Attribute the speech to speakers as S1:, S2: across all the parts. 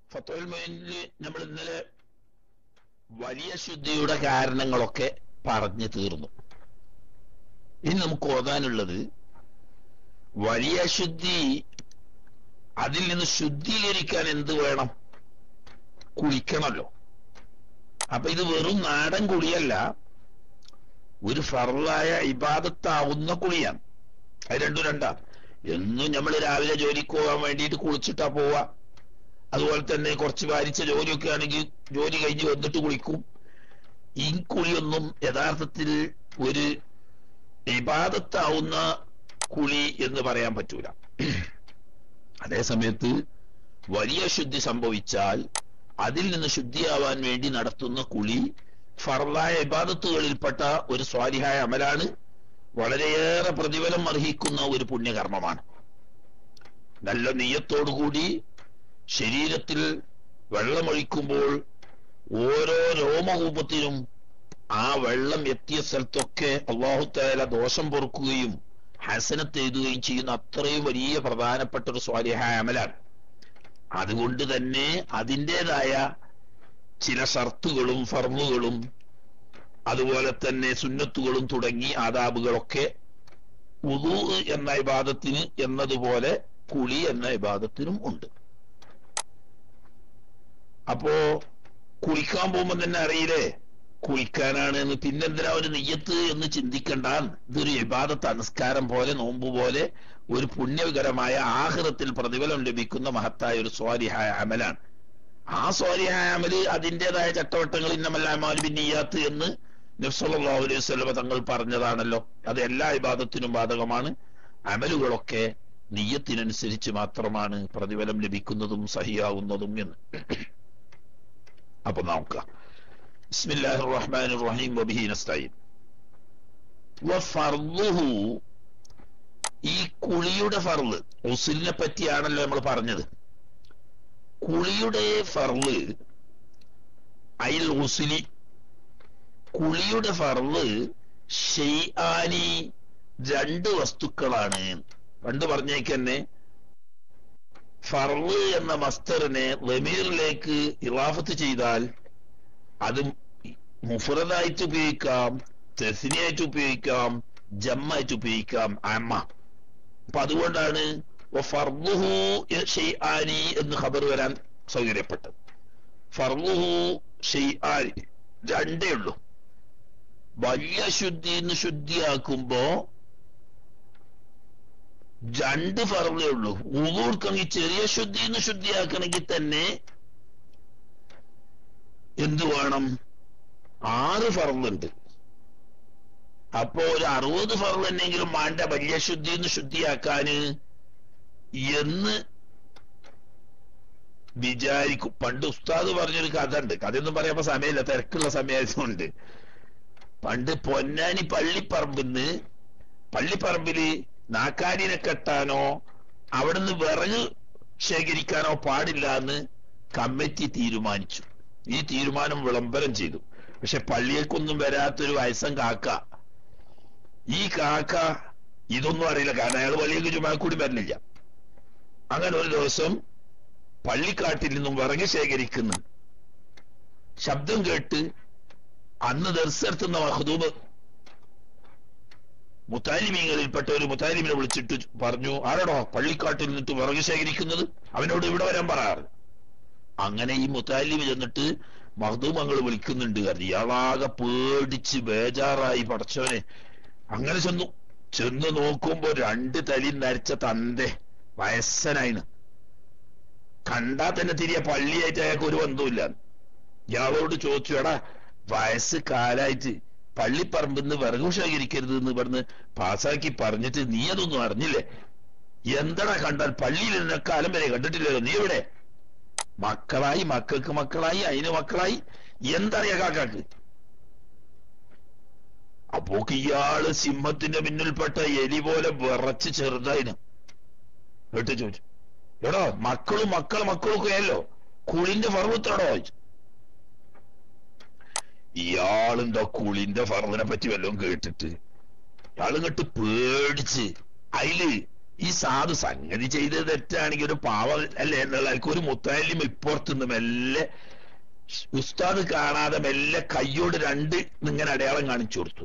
S1: ഫത്തോൽ മൊയിനില് നമ്മൾ ഇന്നലെ വലിയ ശുദ്ധിയുടെ കാരണങ്ങളൊക്കെ പറഞ്ഞു തീർന്നു ഇനി നമുക്ക് ഓതാനുള്ളത് വലിയ ശുദ്ധി അതിൽ നിന്ന് ശുദ്ധീകരിക്കാൻ എന്ത് വേണം കുളിക്കണമല്ലോ അപ്പൊ ഇത് വെറും നാടൻ കുളിയല്ല ഒരു ഫറലായ ഇബാദത്താവുന്ന കുളിയാണ് അത് രണ്ടും രണ്ടാ എന്നും നമ്മൾ രാവിലെ ജോലിക്ക് പോകാൻ വേണ്ടിയിട്ട് കുളിച്ചിട്ടാ പോവാ അതുപോലെ തന്നെ കുറച്ച് വാരിച്ച ജോലിയൊക്കെ ആണെങ്കിൽ ജോലി കഴിഞ്ഞ് വന്നിട്ട് കുളിക്കും ഈ കുളിയൊന്നും യഥാർത്ഥത്തിൽ ഒരു ഇബാദത്താവുന്ന കുളി എന്ന് പറയാൻ പറ്റൂല അതേ സമയത്ത് വലിയ ശുദ്ധി സംഭവിച്ചാൽ അതിൽ നിന്ന് ശുദ്ധിയാവാൻ വേണ്ടി നടത്തുന്ന കുളി ഫറലായ ഇബാദത്തുകളിൽപ്പെട്ട ഒരു സ്വാരിഹായ അമലാണ് വളരെയേറെ പ്രതിഫലം അർഹിക്കുന്ന ഒരു പുണ്യകർമ്മമാണ് നല്ല നെയ്യത്തോടുകൂടി ശരീരത്തിൽ വെള്ളമൊഴിക്കുമ്പോൾ ഓരോ രോമകൂപത്തിനും ആ വെള്ളം എത്തിയ സ്ഥലത്തൊക്കെ അള്ളാഹുത്താല ദോഷം പൊറുക്കുകയും ഹസനത്ത് എഴുതുകയും ചെയ്യുന്ന അത്രയും വലിയ പ്രധാനപ്പെട്ട ഒരു സ്വാലിഹായ അമലാണ് അതുകൊണ്ട് തന്നെ അതിൻ്റെതായ ചില ഷർത്തുകളും ഫർമുകളും അതുപോലെ തന്നെ സുന്നത്തുകളും തുടങ്ങി ആദാബുകളൊക്കെ ഉദു എന്ന ഇബാദത്തിന് എന്നതുപോലെ കുളി എന്ന ഇബാദത്തിനും ഉണ്ട് അപ്പോ കുളിക്കാൻ പോകുമ്പോ തന്നെ അറിയില്ലേ കുളിക്കാനാണ് എന്ന് പിന്നെന്തിനാ ഒരു നെയ്യത്ത് എന്ന് ചിന്തിക്കണ്ട ഇതൊരു ഇബാദത്ത് അനുസ്കാരം പോലെ നോമ്പ് പോലെ ഒരു പുണ്യകരമായ ആഹൃതത്തിൽ പ്രതിഫലം ലഭിക്കുന്ന മഹത്തായ ഒരു സ്വാരിഹായ അമലാണ് ആ സ്വാരിഹായ അമല് അതിൻ്റെതായ ചട്ടവട്ടങ്ങൾ ഇന്നമല്ലാമാലു ബിന്നിയാത്ത് എന്ന് നബ്സല്ലാഹു അലൈഹി സ്വലമ തങ്ങൾ പറഞ്ഞതാണല്ലോ അത് എല്ലാ ഇബാദത്തിനും ബാധകമാണ് അമലുകളൊക്കെ നീയത്തിനനുസരിച്ച് മാത്രമാണ് പ്രതിഫലം ലഭിക്കുന്നതും സഹിയാവുന്നതും എന്ന് അപ്പൊ നോക്കാം ബിസ്മില്ലാഹിർ റഹ്മാനിർ റഹീം വബിഹി നസ്തഈൻ വഫർളുഹു ഈ കുളിയുടെ ഫർള് ഉസുലിനെ പറ്റിയാണല്ലോ നമ്മൾ പറഞ്ഞത് കുളിയുടെ ഫർള് അയിൽ ഉസുലി കുളിയുടെ ഫർള് ഷെയ്ആനി രണ്ട് വസ്തുക്കളാണ് പണ്ട് പറഞ്ഞേക്കന്നെ ഫർള് എന്ന മസ്തറിനെ ലമീറിലേക്ക് ഇറാഫത്ത് ചെയ്താൽ അത് മുഫറദായിട്ട് ഉപയോഗിക്കാം തെസിനിയായിട്ട് ഉപയോഗിക്കാം ജമ്മായിട്ട് ഉപയോഗിക്കാം അമ്മ അപ്പൊ അതുകൊണ്ടാണ് ഫർദുഹു ഷെയ്ആനി എന്ന് ഖബർ വരാൻ സൗകര്യപ്പെട്ടത് ഫർദുഹു ഷെയ്ആനി രണ്ടേ ഉള്ളൂ വലിയ ശുദ്ധി എന്ന് ശുദ്ധിയാക്കുമ്പോ രണ്ട് ഫറലേ ഉള്ളൂ ഉള്ളൂർക്കെങ്കിൽ ചെറിയ ശുദ്ധി എന്ന് ശുദ്ധിയാക്കണമെങ്കിൽ തന്നെ എന്തു വേണം ആറ് ഫറലുണ്ട് അപ്പോ ഒരു അറുപത് ഫറൽ എന്നെങ്കിലും വേണ്ട വലിയ ശുദ്ധി എന്ന് ശുദ്ധിയാക്കാന് എന്ന് വിചാരിക്കും പണ്ട് ഉസ്താദ് പറഞ്ഞൊരു കഥ ഉണ്ട് കഥയൊന്നും പറയാൻ സമയമില്ല തിരക്കുള്ള സമയമായതുകൊണ്ട് പണ്ട് പൊന്നാനി പള്ളിപ്പറമ്പിന്ന് പള്ളിപ്പറമ്പില് നാക്കാരിനെ കെട്ടാനോ അവിടുന്ന് വിറക് ശേഖരിക്കാനോ പാടില്ല എന്ന് കമ്മിറ്റി തീരുമാനിച്ചു ഈ തീരുമാനം വിളംബരം ചെയ്തു പക്ഷെ പള്ളിയേക്കൊന്നും വരാത്തൊരു വയസ്സം കാക്ക ഈ കാക്ക ഇതൊന്നും അറിയില്ല കാരണം അയാൾ പള്ളിയേക്ക് ചുമ്മാക്കൂടി വരുന്നില്ല അങ്ങനെ ഒരു ദിവസം പള്ളിക്കാട്ടിൽ നിന്നും വിറക് ശേഖരിക്കുന്നു ശബ്ദം കേട്ട് അന്ന് ദർശനത്തുന്ന മഹദൂബ് മുത്താലിമീങ്ങളിൽപ്പെട്ട ഒരു മുത്താലിമിനെ വിളിച്ചിട്ട് പറഞ്ഞു ആരാടോ പള്ളിക്കാട്ടിൽ നിന്നിട്ട് വിറക് ശേഖരിക്കുന്നത് അവനോട് ഇവിടെ വരാൻ പറയാറ് അങ്ങനെ ഈ മുത്താലിമി ചെന്നിട്ട് മഹദൂമങ്ങൾ വിളിക്കുന്നുണ്ട് കാരണം ഇയാളാകെ പേടിച്ച് ബേജാറായി പടച്ചോനെ അങ്ങനെ ചെന്നു ചെന്ന് നോക്കുമ്പോ രണ്ട് തലി നരച്ച തന്റെ വയസ്സനായിന് കണ്ടാ തന്നെ തിരിയ പള്ളിയായിട്ട് അയാൾക്ക് ഒരു ബന്ധവുമില്ല ഇയാളോട് ചോദിച്ചു എടാ വയസ്സ് കാലായിട്ട് പള്ളിപ്പറമ്പിന്ന് വിറകു ശേഖരിക്കരുത് എന്ന് പറഞ്ഞ് പാസാക്കി പറഞ്ഞിട്ട് നീ അതൊന്നും അറിഞ്ഞില്ലേ എന്തടാ കണ്ടാൽ പള്ളിയിൽ നിന്നെ കാലം വരെ കണ്ടിട്ടില്ലല്ലോ നീ എവിടെ മക്കളായി മക്കൾക്ക് മക്കളായി അതിന് മക്കളായി എന്തറിയാ കാക്കാക്ക് അപ്പോക്ക് ഇയാള് സിംഹത്തിന്റെ പിന്നിൽപ്പെട്ട എലി പോലെ വിറച്ച് ചെറുതായിന് കേട്ട് ചോദിച്ചു എടോ മക്കളും മക്കളെ മക്കളൊക്കെ ആയല്ലോ കുളിന്റെ ഫർവത്തോടോ ചോദിച്ചു ഇയാളെന്താ കുളിന്റെ ഫർദിനെ പറ്റി വല്ലതും കേട്ടിട്ട് ഇയാൾ ഇങ്ങോട്ട് പേടിച്ച് അതില് ഈ സാധു സംഗതി ചെയ്തത് തെറ്റാണെങ്കിൽ ഒരു പാവം അല്ലേ എന്നുള്ള ഒരു മുത്താലിം ഇപ്പുറത്തുനിന്ന് മെല്ലെ ഉസ്താദ് കാണാതെ മെല്ലെ കയ്യോട് രണ്ട് ഇങ്ങനെ അടയാളം കാണിച്ചു കൊടുത്തു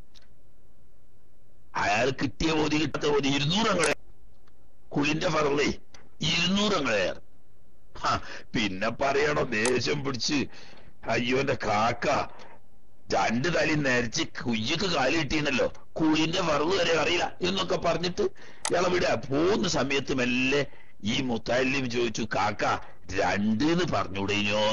S1: അയാൾ കിട്ടിയ പോതി കിട്ടാത്ത പോതി ഇരുന്നൂറങ്ങളെ കുളിന്റെ ഫറലേ ഇരുന്നൂറങ്ങളെയാണ് പിന്നെ പറയണോ ദേഷ്യം പിടിച്ച് അയ്യോന്റെ കാക്ക രണ്ട് തലി നരച്ച് കുയ്യക്ക് കാലി കിട്ടിയെന്നല്ലോ കുഴിന്റെ വറവ് വരെ അറിയില്ല എന്നൊക്കെ പറഞ്ഞിട്ട് ഇയാളെ വിടുക പോകുന്ന സമയത്ത് മെല്ലെ ഈ മുത്താലിം ചോദിച്ചു കാക്ക രണ്ട് എന്ന് പറഞ്ഞുവിടേനോ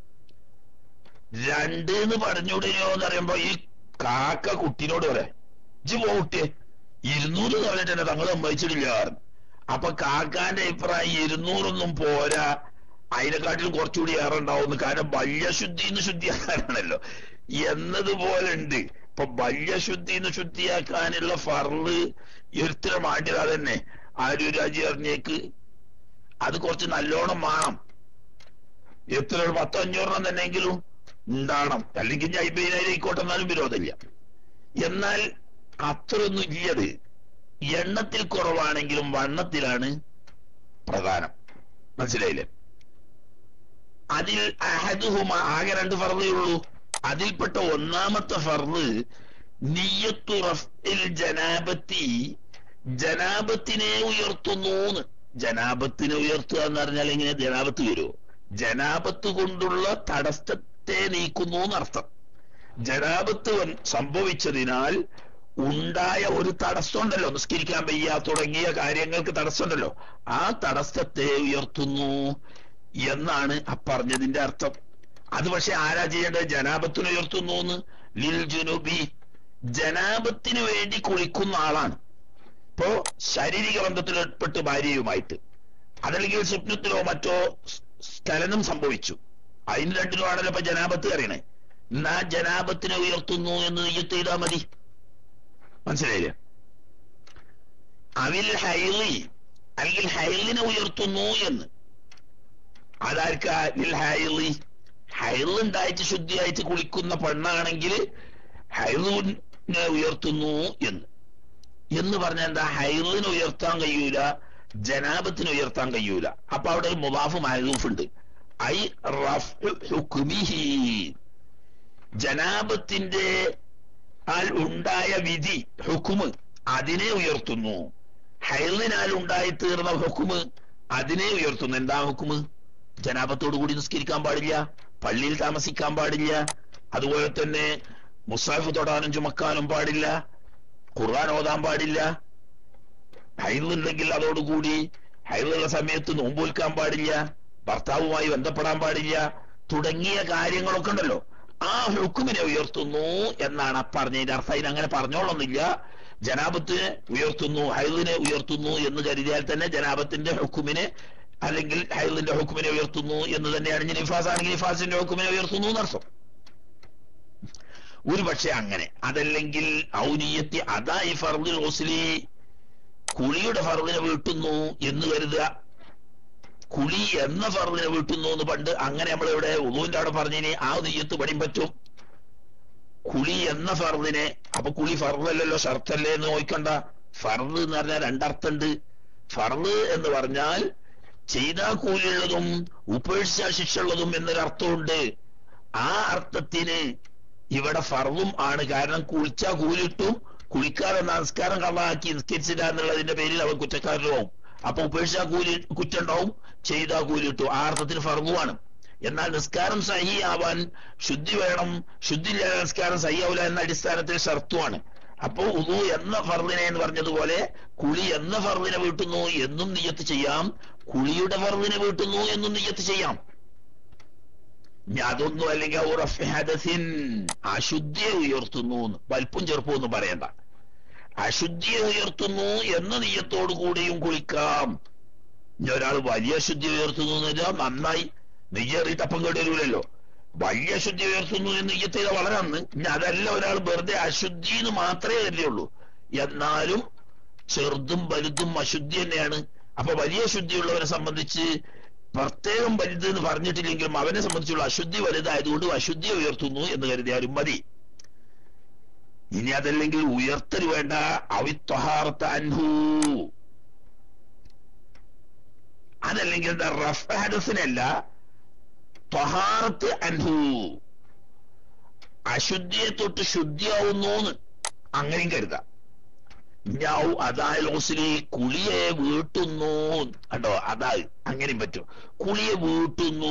S1: രണ്ട് എന്ന് പറഞ്ഞുവിടേനോ എന്ന് പറയുമ്പോ ഈ കാക്ക കുട്ടിനോട് പറയാം ഇജ്ജ് പോട്ടെ ഇരുന്നൂറ് പറഞ്ഞിട്ട് എന്നെ തങ്ങൾ സമ്മതിച്ചിട്ടില്ല അപ്പൊ കാക്കാന്റെ അഭിപ്രായം ഇരുന്നൂറൊന്നും പോരാ അതിനെക്കാട്ടിലും കുറച്ചുകൂടി ഏറെ ഉണ്ടാവും കാരണം ബല്യശുദ്ധിന്ന് ശുദ്ധിയാക്കാനാണല്ലോ എന്നതുപോലെ ഉണ്ട് ഇപ്പൊ ബല്യശുദ്ധിന്ന് ശുദ്ധിയാക്കാനുള്ള ഫർള് എത്ര മാറ്റിയതാ തന്നെ ആരും രാജി അറിഞ്ഞേക്ക് അത് കുറച്ച് നല്ലോണം വേണം എത്ര ഒരു പത്തോ അഞ്ഞൂറെണ്ണം തന്നെയെങ്കിലും ഉണ്ടാവണം അല്ലെങ്കിൽ ഞാൻ അയ്പതിനായിരം ആയിക്കോട്ടെ എന്നാലും വിരോധമില്ല എന്നാൽ അത്രയൊന്നും ഇല്ലത് എണ്ണത്തിൽ കുറവാണെങ്കിലും വണ്ണത്തിലാണ് പ്രധാനം മനസ്സിലായില്ലേ അതിൽ അഹദുഹുമ ആകെ രണ്ട് ഫർദേ ഉള്ളൂ അതിൽപ്പെട്ട ഒന്നാമത്തെ ഫർദ് നീയത്തു റഫ്ഇൽ ജനാബത്തി ജനാബത്തിനെ ഉയർത്തുന്നു ജനാബത്തിനെ ഉയർത്തുക എന്ന് പറഞ്ഞാൽ എങ്ങനെ ജനാബത്ത് വരുമോ ജനാബത്ത് കൊണ്ടുള്ള തടസ്സത്തെ നീക്കുന്നു എന്നർത്ഥം ജനാബത്ത് സംഭവിച്ചതിനാൽ ഉണ്ടായ ഒരു തടസ്സമുണ്ടല്ലോ നിസ്കരിക്കാൻ വയ്യ തുടങ്ങിയ കാര്യങ്ങൾക്ക് തടസ്സമുണ്ടല്ലോ ആ തടസ്സത്തെ ഉയർത്തുന്നു എന്നാണ് ആ പറഞ്ഞതിന്റെ അർത്ഥം അത് പക്ഷെ ആരാ ചെയ്യേണ്ടത് ജനാബത്തിന് ഉയർത്തുന്നു എന്ന് ലിൽ ജുനുബി ജനാബത്തിന് വേണ്ടി കുളിക്കുന്ന ആളാണ് ഇപ്പോ ശാരീരിക ബന്ധത്തിലേർപ്പെട്ട് ഭാര്യയുമായിട്ട് അതല്ലെങ്കിൽ സ്വപ്നത്തിലോ മറ്റോ സ്ഥലനം സംഭവിച്ചു അതിന് രണ്ടിലും ആണല്ലോ ഇപ്പൊ ജനാബത്ത് അറിയണേ എന്നാ ജനാബത്തിനെ ഉയർത്തുന്നു എന്ന് നെയ്യത്ത് ചെയ്താൽ മതി മനസ്സിലായില്ലേ അവിൽ ഹൈലി അല്ലെങ്കിൽ ഹൈലിനെ ഉയർത്തുന്നു എന്ന് അതാർക്കാ ലിൽ ഹൈലി ഹൈലുണ്ടായിട്ട് ശുദ്ധിയായിട്ട് കുളിക്കുന്ന പെണ്ണാണെങ്കിൽ ഹൈലിനെ ഉയർത്തുന്നു എന്ന് എന്ന് പറഞ്ഞാൽ എന്താ ഹൈലിനെ ഉയർത്താൻ കഴിയൂല ജനാബത്തിന് ഉയർത്താൻ കഴിയൂല അപ്പൊ അവിടെ ഒരു മുതാഫ് മഹദൂഫ് ഉണ്ട് ഐ ഹുക്മിഹി ജനാബത്തിന്റെ ആൽ ഉണ്ടായ വിധി ഹുക്കുമ് അതിനെ ഉയർത്തുന്നു ഹൈലിനാൽ ഉണ്ടായി തീർന്ന ഹുക്കുമ് അതിനെ ഉയർത്തുന്നു എന്താ ഹുക്കുമ് ജനാബത്തോടു കൂടി നിസ്കരിക്കാൻ പാടില്ല പള്ളിയിൽ താമസിക്കാൻ പാടില്ല അതുപോലെ തന്നെ മുസാഫ് തൊടാനും ചുമക്കാനും പാടില്ല ഖുർആൻ ഓതാൻ പാടില്ല ഹൈലുണ്ടെങ്കിൽ അതോടുകൂടി ഹൈലുള്ള സമയത്ത് നോമ്പൊൽക്കാൻ പാടില്ല ഭർത്താവുമായി ബന്ധപ്പെടാൻ പാടില്ല തുടങ്ങിയ കാര്യങ്ങളൊക്കെ ഉണ്ടല്ലോ ആ ഹുക്കുമിനെ ഉയർത്തുന്നു എന്നാണ് പറഞ്ഞതിന്റെ അർത്ഥം അതിന് അങ്ങനെ പറഞ്ഞോളന്നില്ല ജനാബത്തിനെ ഉയർത്തുന്നു ഹൈലിനെ ഉയർത്തുന്നു എന്ന് കരുതിയാൽ തന്നെ ജനാബത്തിന്റെ ഹുക്കുമിനെ അല്ലെങ്കിൽ ഹൈലിന്റെ ഹുക്കുമിനെ ഉയർത്തുന്നു എന്ന് തന്നെയാണ് ഇനി നിഫാസ് ആണെങ്കിൽ നിഫാസിന്റെ ഹുക്കുമിനെ ഉയർത്തുന്നു എന്നർത്ഥം ഒരു പക്ഷെ അങ്ങനെ അതല്ലെങ്കിൽ ഔനീയത്തി അതായി ഫർദിൽ ഹുസ്ലി കുളിയുടെ ഫർദിനെ വീട്ടുന്നു എന്ന് കരുതുക കുളി എന്ന ഫർദിനെ വീട്ടുന്നു എന്ന് പണ്ട് അങ്ങനെ നമ്മൾ ഇവിടെ ഉദുവിന്റെ അവിടെ പറഞ്ഞിനി ആ നെയ്യത്ത് പണിയും പറ്റും കുളി എന്ന ഫർദിനെ അപ്പൊ കുളി ഫർദല്ലല്ലോ ഷർത്തല്ലേ എന്ന് നോക്കണ്ട ഫർദ് എന്ന് പറഞ്ഞാൽ രണ്ടർത്ഥമുണ്ട് ഫർദ് എന്ന് പറഞ്ഞാൽ ചെയ്ത കൂലിയുള്ളതും ഉപേക്ഷിച്ച ശിക്ഷയുള്ളതും എന്നൊരർത്ഥമുണ്ട് ആ അർത്ഥത്തിന് ഇവിടെ ഫർദും ആണ് കാരണം കുളിച്ച കൂലിട്ടും കുളിക്കാതെ നമസ്കാരം കള്ളാക്കി നിസ്കരിച്ചില്ല എന്നുള്ളതിന്റെ പേരിൽ അവൻ കുറ്റക്കാരനാവും അപ്പൊ ഉപേക്ഷിച്ച കൂലി കുറ്റുണ്ടാവും ചെയ്ത കൂലിട്ടു ആ അർത്ഥത്തിന് ഫർദുമാണ് എന്നാൽ നിസ്കാരം സഹി ആവാൻ ശുദ്ധി വേണം ശുദ്ധി ഇല്ലാതെ നിസ്കാരം സഹിയാവില്ല എന്ന അടിസ്ഥാനത്തിൽ ഷർത്തുമാണ് അപ്പോ ഉദു എന്ന ഫർദിനെ എന്ന് പറഞ്ഞതുപോലെ കുളി എന്ന ഫർദിനെ വീട്ടുന്നു എന്നും നിയത്ത് ചെയ്യാം കുളിയുടെ ഫർദിനെ വീട്ടുന്നു എന്നും നിയത്ത് ചെയ്യാം ഇനി അതൊന്നും അല്ലെങ്കിൽ അശുദ്ധിയെ ഉയർത്തുന്നു വലിപ്പം ചെറുപ്പം പറയണ്ട അശുദ്ധിയെ ഉയർത്തുന്നു എന്ന നീയത്തോടു കൂടിയും കുളിക്കാം ഇനി ഒരാൾ വലിയ ശുദ്ധി ഉയർത്തുന്നു എന്ന് വെച്ചാൽ നന്നായി നെയ്യേറിയിട്ട് അപ്പം കേടരൂലല്ലോ വലിയ ശുദ്ധി ഉയർത്തുന്നു എന്ന് നെയ്യത്ത് ചെയ്ത വളരെ നന്ന് ഇനി അതല്ല ഒരാൾ വെറുതെ അശുദ്ധി എന്ന് മാത്രമേ കരുതിയുള്ളൂ എന്നാലും ചെറുതും വലുതും അശുദ്ധി തന്നെയാണ് അപ്പൊ വലിയ ശുദ്ധിയുള്ളവരെ സംബന്ധിച്ച് പ്രത്യേകം വലുത് എന്ന് പറഞ്ഞിട്ടില്ലെങ്കിലും അവനെ സംബന്ധിച്ചുള്ള അശുദ്ധി വലുതായതുകൊണ്ട് അശുദ്ധി ഉയർത്തുന്നു എന്ന് കരുതിയാലും മതി ഇനി അതല്ലെങ്കിൽ ഉയർത്തൽ വേണ്ട അവിത്വഹാർത്ത അൻഹു അതല്ലെങ്കിൽ എന്താ റഫ് ഹദസിനല്ല ത്വഹാറത്ത് അൻഹു അശുദ്ധിയെ തൊട്ട് ശുദ്ധിയാവുന്നു അങ്ങനെയും കരുതാം ഞാവു അതായ ലോസിലി കുളിയെ വീട്ടുന്നു കേട്ടോ അതാ അങ്ങനെയും പറ്റും കുളിയെ വീട്ടുന്നു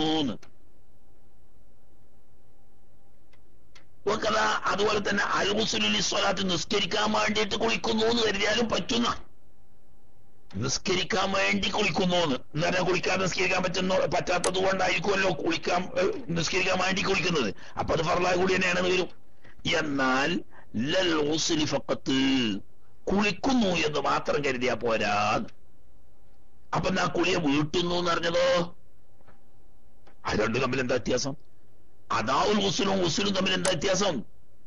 S1: കഥ അതുപോലെ തന്നെ അൽമുസുലി സ്വലാത്ത് നിസ്കരിക്കാൻ വേണ്ടിയിട്ട് കുളിക്കുന്നു എന്ന് കരുതിയാലും പറ്റുന്ന നിസ്കരിക്കാൻ വേണ്ടി കുളിക്കുന്നു എന്ന് പറഞ്ഞാൽ കുളിക്കാൻ നിസ്കരിക്കാൻ പറ്റുന്ന പറ്റാത്തത് കൊണ്ടായിരിക്കുമല്ലോ കുളിക്കാൻ ഏഹ്, നിസ്കരിക്കാൻ വേണ്ടി കുളിക്കുന്നത് അപ്പൊ അത് ഫർലായ കൂടി തന്നെയാണെന്ന് വരും എന്നാൽ ലൽ ഊസുലി ഫക്കത്ത് കുളിക്കുന്നു എന്ന് മാത്രം കരുതിയാ പോരാ അപ്പൊ ഞാൻ കുളിയെ വീട്ടുന്നു എന്ന് പറഞ്ഞതോ അത് രണ്ടും തമ്മിൽ എന്താ വ്യത്യാസം അതാവുൽ ഉസുലും ഉസുലും തമ്മിൽ എന്താ വ്യത്യാസം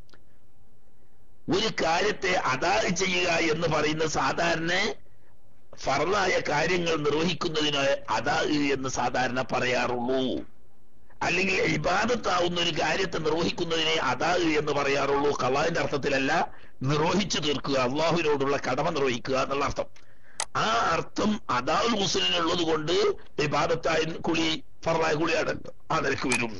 S1: ഒരു കാര്യത്തെ അതാ ചെയ്യുക എന്ന് പറയുന്നത് സാധാരണ ഫറലായ കാര്യങ്ങൾ നിർവഹിക്കുന്നതിന് അതാ എന്ന് സാധാരണ പറയാറുള്ളൂ അല്ലെങ്കിൽ ഇബാദത്താവുന്ന ഒരു കാര്യത്തെ നിർവഹിക്കുന്നതിനെ അതാ എന്ന് പറയാറുള്ളൂ കള്ളാന്റെ അർത്ഥത്തിലല്ല നിർവഹിച്ചു തീർക്കുക അള്ളാഹുവിനോടുള്ള കടമ നിർവഹിക്കുക എന്നുള്ള അർത്ഥം ആ അർത്ഥം അതാവുൽ മുസ്ലിനുള്ളത് കൊണ്ട് ഇബാദത്തായ കുളി ഫറലായ കുളിയാണ് ആ നിലക്ക് വരും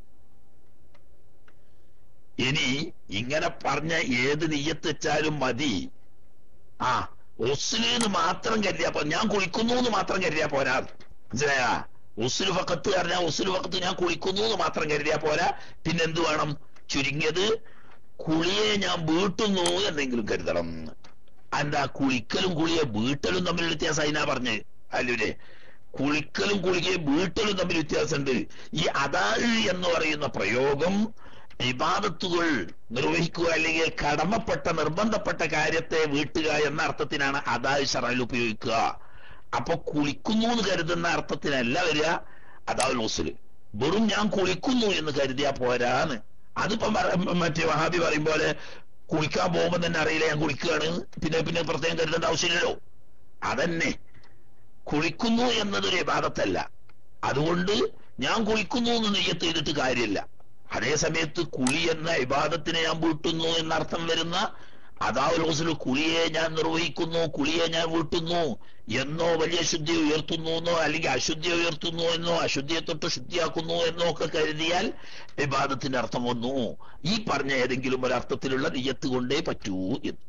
S1: ഇനി ഇങ്ങനെ പറഞ്ഞ ഏത് നെയ്യത്ത് വെച്ചാലും മതി ആ ഉസ്ലിന്ന് മാത്രം കരുതിയാ പോ ഞാൻ കുളിക്കുന്നു എന്ന് മാത്രം കരുതിയാ പോരാ മനസ്സിലായാ ഉസ്ലു ഫക്കത്ത് പറഞ്ഞാൽ ഉസ്ലു ഫക്കത്ത് ഞാൻ കുളിക്കുന്നു എന്ന് മാത്രം കരുതിയാ പോരാ പിന്നെ എന്ത് വേണം ചുരുങ്ങിയത് കുളിയെ ഞാൻ വീട്ടുന്നു എന്നെങ്കിലും കരുതണം എന്താ കുളിക്കലും കുളിയെ വീട്ടലും തമ്മിൽ വ്യത്യാസം അതിനാ പറഞ്ഞ് അല്ലൂരെ കുളിക്കലും കുളിയെ വീട്ടലും തമ്മിൽ വ്യത്യാസമുണ്ട് ഈ അതാഴ് എന്ന് പറയുന്ന പ്രയോഗം ഇബാദത്തുകൾ നിർവഹിക്കുക അല്ലെങ്കിൽ കടമപ്പെട്ട നിർബന്ധപ്പെട്ട കാര്യത്തെ വീട്ടുക എന്ന അർത്ഥത്തിനാണ് അതാഴ് ഷറയിൽ ഉപയോഗിക്കുക അപ്പൊ കുളിക്കുന്നു എന്ന് കരുതുന്ന അർത്ഥത്തിനല്ല വരിക അതാവുൽ മുസ്ലിം വെറും ഞാൻ കുളിക്കുന്നു എന്ന് കരുതിയാ പോരാന്ന് അതിപ്പം പറ- മറ്റേ വഹാബി പറയും പോലെ കുളിക്കാൻ പോകുമ്പോ തന്നെ അറിയില്ല ഞാൻ കുളിക്കുകയാണ് പിന്നെ പിന്നെ പ്രത്യേകം കരുതേണ്ട ആവശ്യമില്ലല്ലോ അതന്നെ കുളിക്കുന്നു എന്നതൊരു യഥാർത്ഥത്തല്ല അതുകൊണ്ട് ഞാൻ കുളിക്കുന്നു എന്ന് നെയ്യത്ത് ചെയ്തിട്ട് കാര്യമില്ല അതേ സമയത്ത് കുളി എന്ന ഇബാദത്തിനെ ഞാൻ വീട്ടുന്നു എന്നർത്ഥം വരുന്ന അതാവുലോസിൽ കുളിയെ ഞാൻ നിർവഹിക്കുന്നു കുളിയെ ഞാൻ വീട്ടുന്നു എന്നോ വലിയ ശുദ്ധി ഉയർത്തുന്നു എന്നോ അല്ലെങ്കിൽ അശുദ്ധി ഉയർത്തുന്നു എന്നോ അശുദ്ധിയെ തൊട്ട് ശുദ്ധിയാക്കുന്നു എന്നോ ഒക്കെ കരുതിയാൽ വിവാദത്തിന്റെ അർത്ഥം വന്നു ഈ പറഞ്ഞ ഏതെങ്കിലും ഒരർത്ഥത്തിലുള്ള നെയ്യത്ത് കൊണ്ടേ പറ്റൂ എന്ന്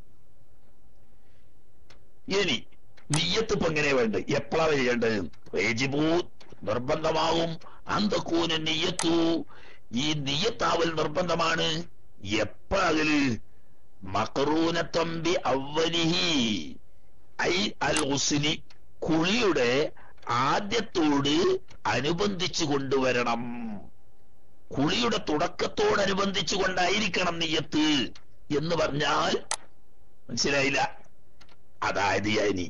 S1: ഇനി നിയ്യത്ത് ഇപ്പൊ എങ്ങനെ വേണ്ടത് എപ്പോഴാ ചെയ്യേണ്ടത് വേജിബൂ നിർബന്ധമാവും അന്തക്കൂന് നിയ്യത്തു ഈ നിയ്യത്താവൽ നിർബന്ധമാണ് എപ്പോഴതില് മക്കറൂനത്തമ്പി അവലിഹി ഐ അൽ ഉസ്ലി കുളിയുടെ ആദ്യത്തോട് അനുബന്ധിച്ചു കൊണ്ടുവരണം കുളിയുടെ തുടക്കത്തോടനുബന്ധിച്ചു കൊണ്ടായിരിക്കണം നിയ്യത്ത് എന്ന് പറഞ്ഞാൽ മനസ്സിലായില്ല അതായത് ഇനി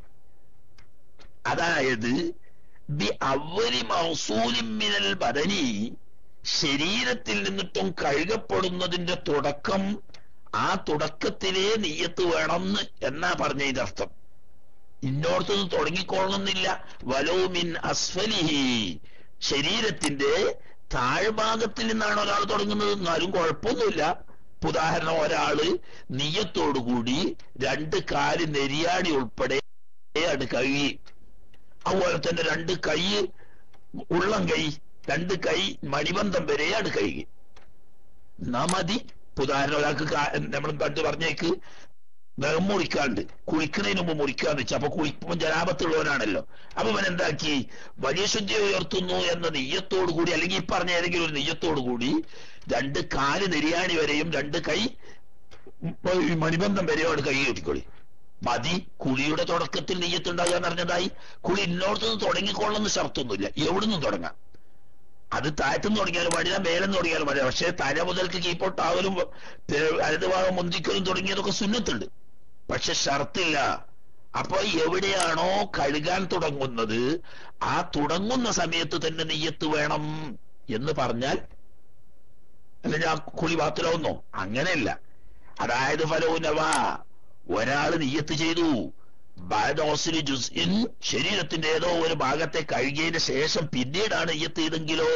S1: അതായത് ബി അവലി മൗസൂലിമിനൽ ബദനി ശരീരത്തിൽ നിന്നിട്ടും കഴുകപ്പെടുന്നതിന്റെ തുടക്കം ആ തുടക്കത്തിലേ നീയത്ത് വേണമെന്ന് എന്നാ പറഞ്ഞ ഇതർത്ഥം ഇന്നോടത്തുനിന്ന് തുടങ്ങിക്കൊള്ളണമെന്നില്ല വലോമിൻ അസ്ഫലിഹി ശരീരത്തിന്റെ താഴ്ഭാഗത്തിൽ നിന്നാണ് ഒരാൾ തുടങ്ങുന്നത് എന്നാലും കുഴപ്പമൊന്നുമില്ല ഇപ്പൊ ഉദാഹരണം ഒരാള് നീയത്തോടുകൂടി രണ്ട് കാല് നെരിയാണി ഉൾപ്പെടെ ആണ് കഴുകി അതുപോലെ തന്നെ രണ്ട് കൈ ഉള്ളം കൈ രണ്ട് കൈ മണിബന്ധം വരെയാണ് കഴുകി എന്നാ മതി ഇപ്പൊ ഉദാഹരണം ഒരാൾക്ക് നമ്മൾ പണ്ട് പറഞ്ഞേക്ക് നഖം മുറിക്കാണ്ട് കുളിക്കുന്നതിന് മുമ്പ് മുറിക്കാന്ന് വെച്ചാൽ അപ്പൊ കുളിക്കുമ്പോൾ ജനാപത്തുള്ളവനാണല്ലോ അപ്പൊ അവൻ എന്താക്കി വലിയ ശുദ്ധി ഉയർത്തുന്നു എന്ന നെയ്യത്തോടു കൂടി അല്ലെങ്കിൽ ഈ പറഞ്ഞ ഏതെങ്കിലും ഒരു നെയ്യത്തോടു കൂടി രണ്ട് കാല് നെരിയാണി വരെയും രണ്ട് കൈ ഇപ്പൊ ഈ മണിബന്ധം വരെയോട് കൈ കെട്ടിക്കൊള്ളി മതി കുളിയുടെ തുടക്കത്തിൽ നെയ്യത്തുണ്ടാകുക എന്ന് പറഞ്ഞതായി കുളി ഇന്നോടത്തുനിന്ന് തുടങ്ങിക്കൊള്ളുന്ന ഷർത്തൊന്നുമില്ല എവിടുന്നും തുടങ്ങാം അത് താഴത്തുനിന്ന് തുടങ്ങിയാലും പാടില്ല മേലെന്ന് തുടങ്ങിയാലും പാടില്ല പക്ഷേ തല മുതൽക്ക് കീപ്പോട്ടാവലും അരുത് ഭാഗം മുന്തിക്കലും തുടങ്ങിയതൊക്കെ സുന്നത്തുണ്ട് പക്ഷെ ഷർത്തില്ല അപ്പൊ എവിടെയാണോ കഴുകാൻ തുടങ്ങുന്നത് ആ തുടങ്ങുന്ന സമയത്ത് തന്നെ നെയ്യത്ത് വേണം എന്ന് പറഞ്ഞാൽ അല്ല ഞാൻ കുളി ബാത്തിലാവുന്നോ അങ്ങനെയല്ല അതായത് ഫലവുനവാ ഒരാൾ നെയ്യത്ത് ചെയ്തു ബാദോസിലി ജുസ്ഇൻ ശരീരത്തിന്റെ ഏതോ ഒരു ഭാഗത്തെ കഴുകിയതിന് ശേഷം പിന്നീടാണ് നെയ്യത്ത് ചെയ്തെങ്കിലോ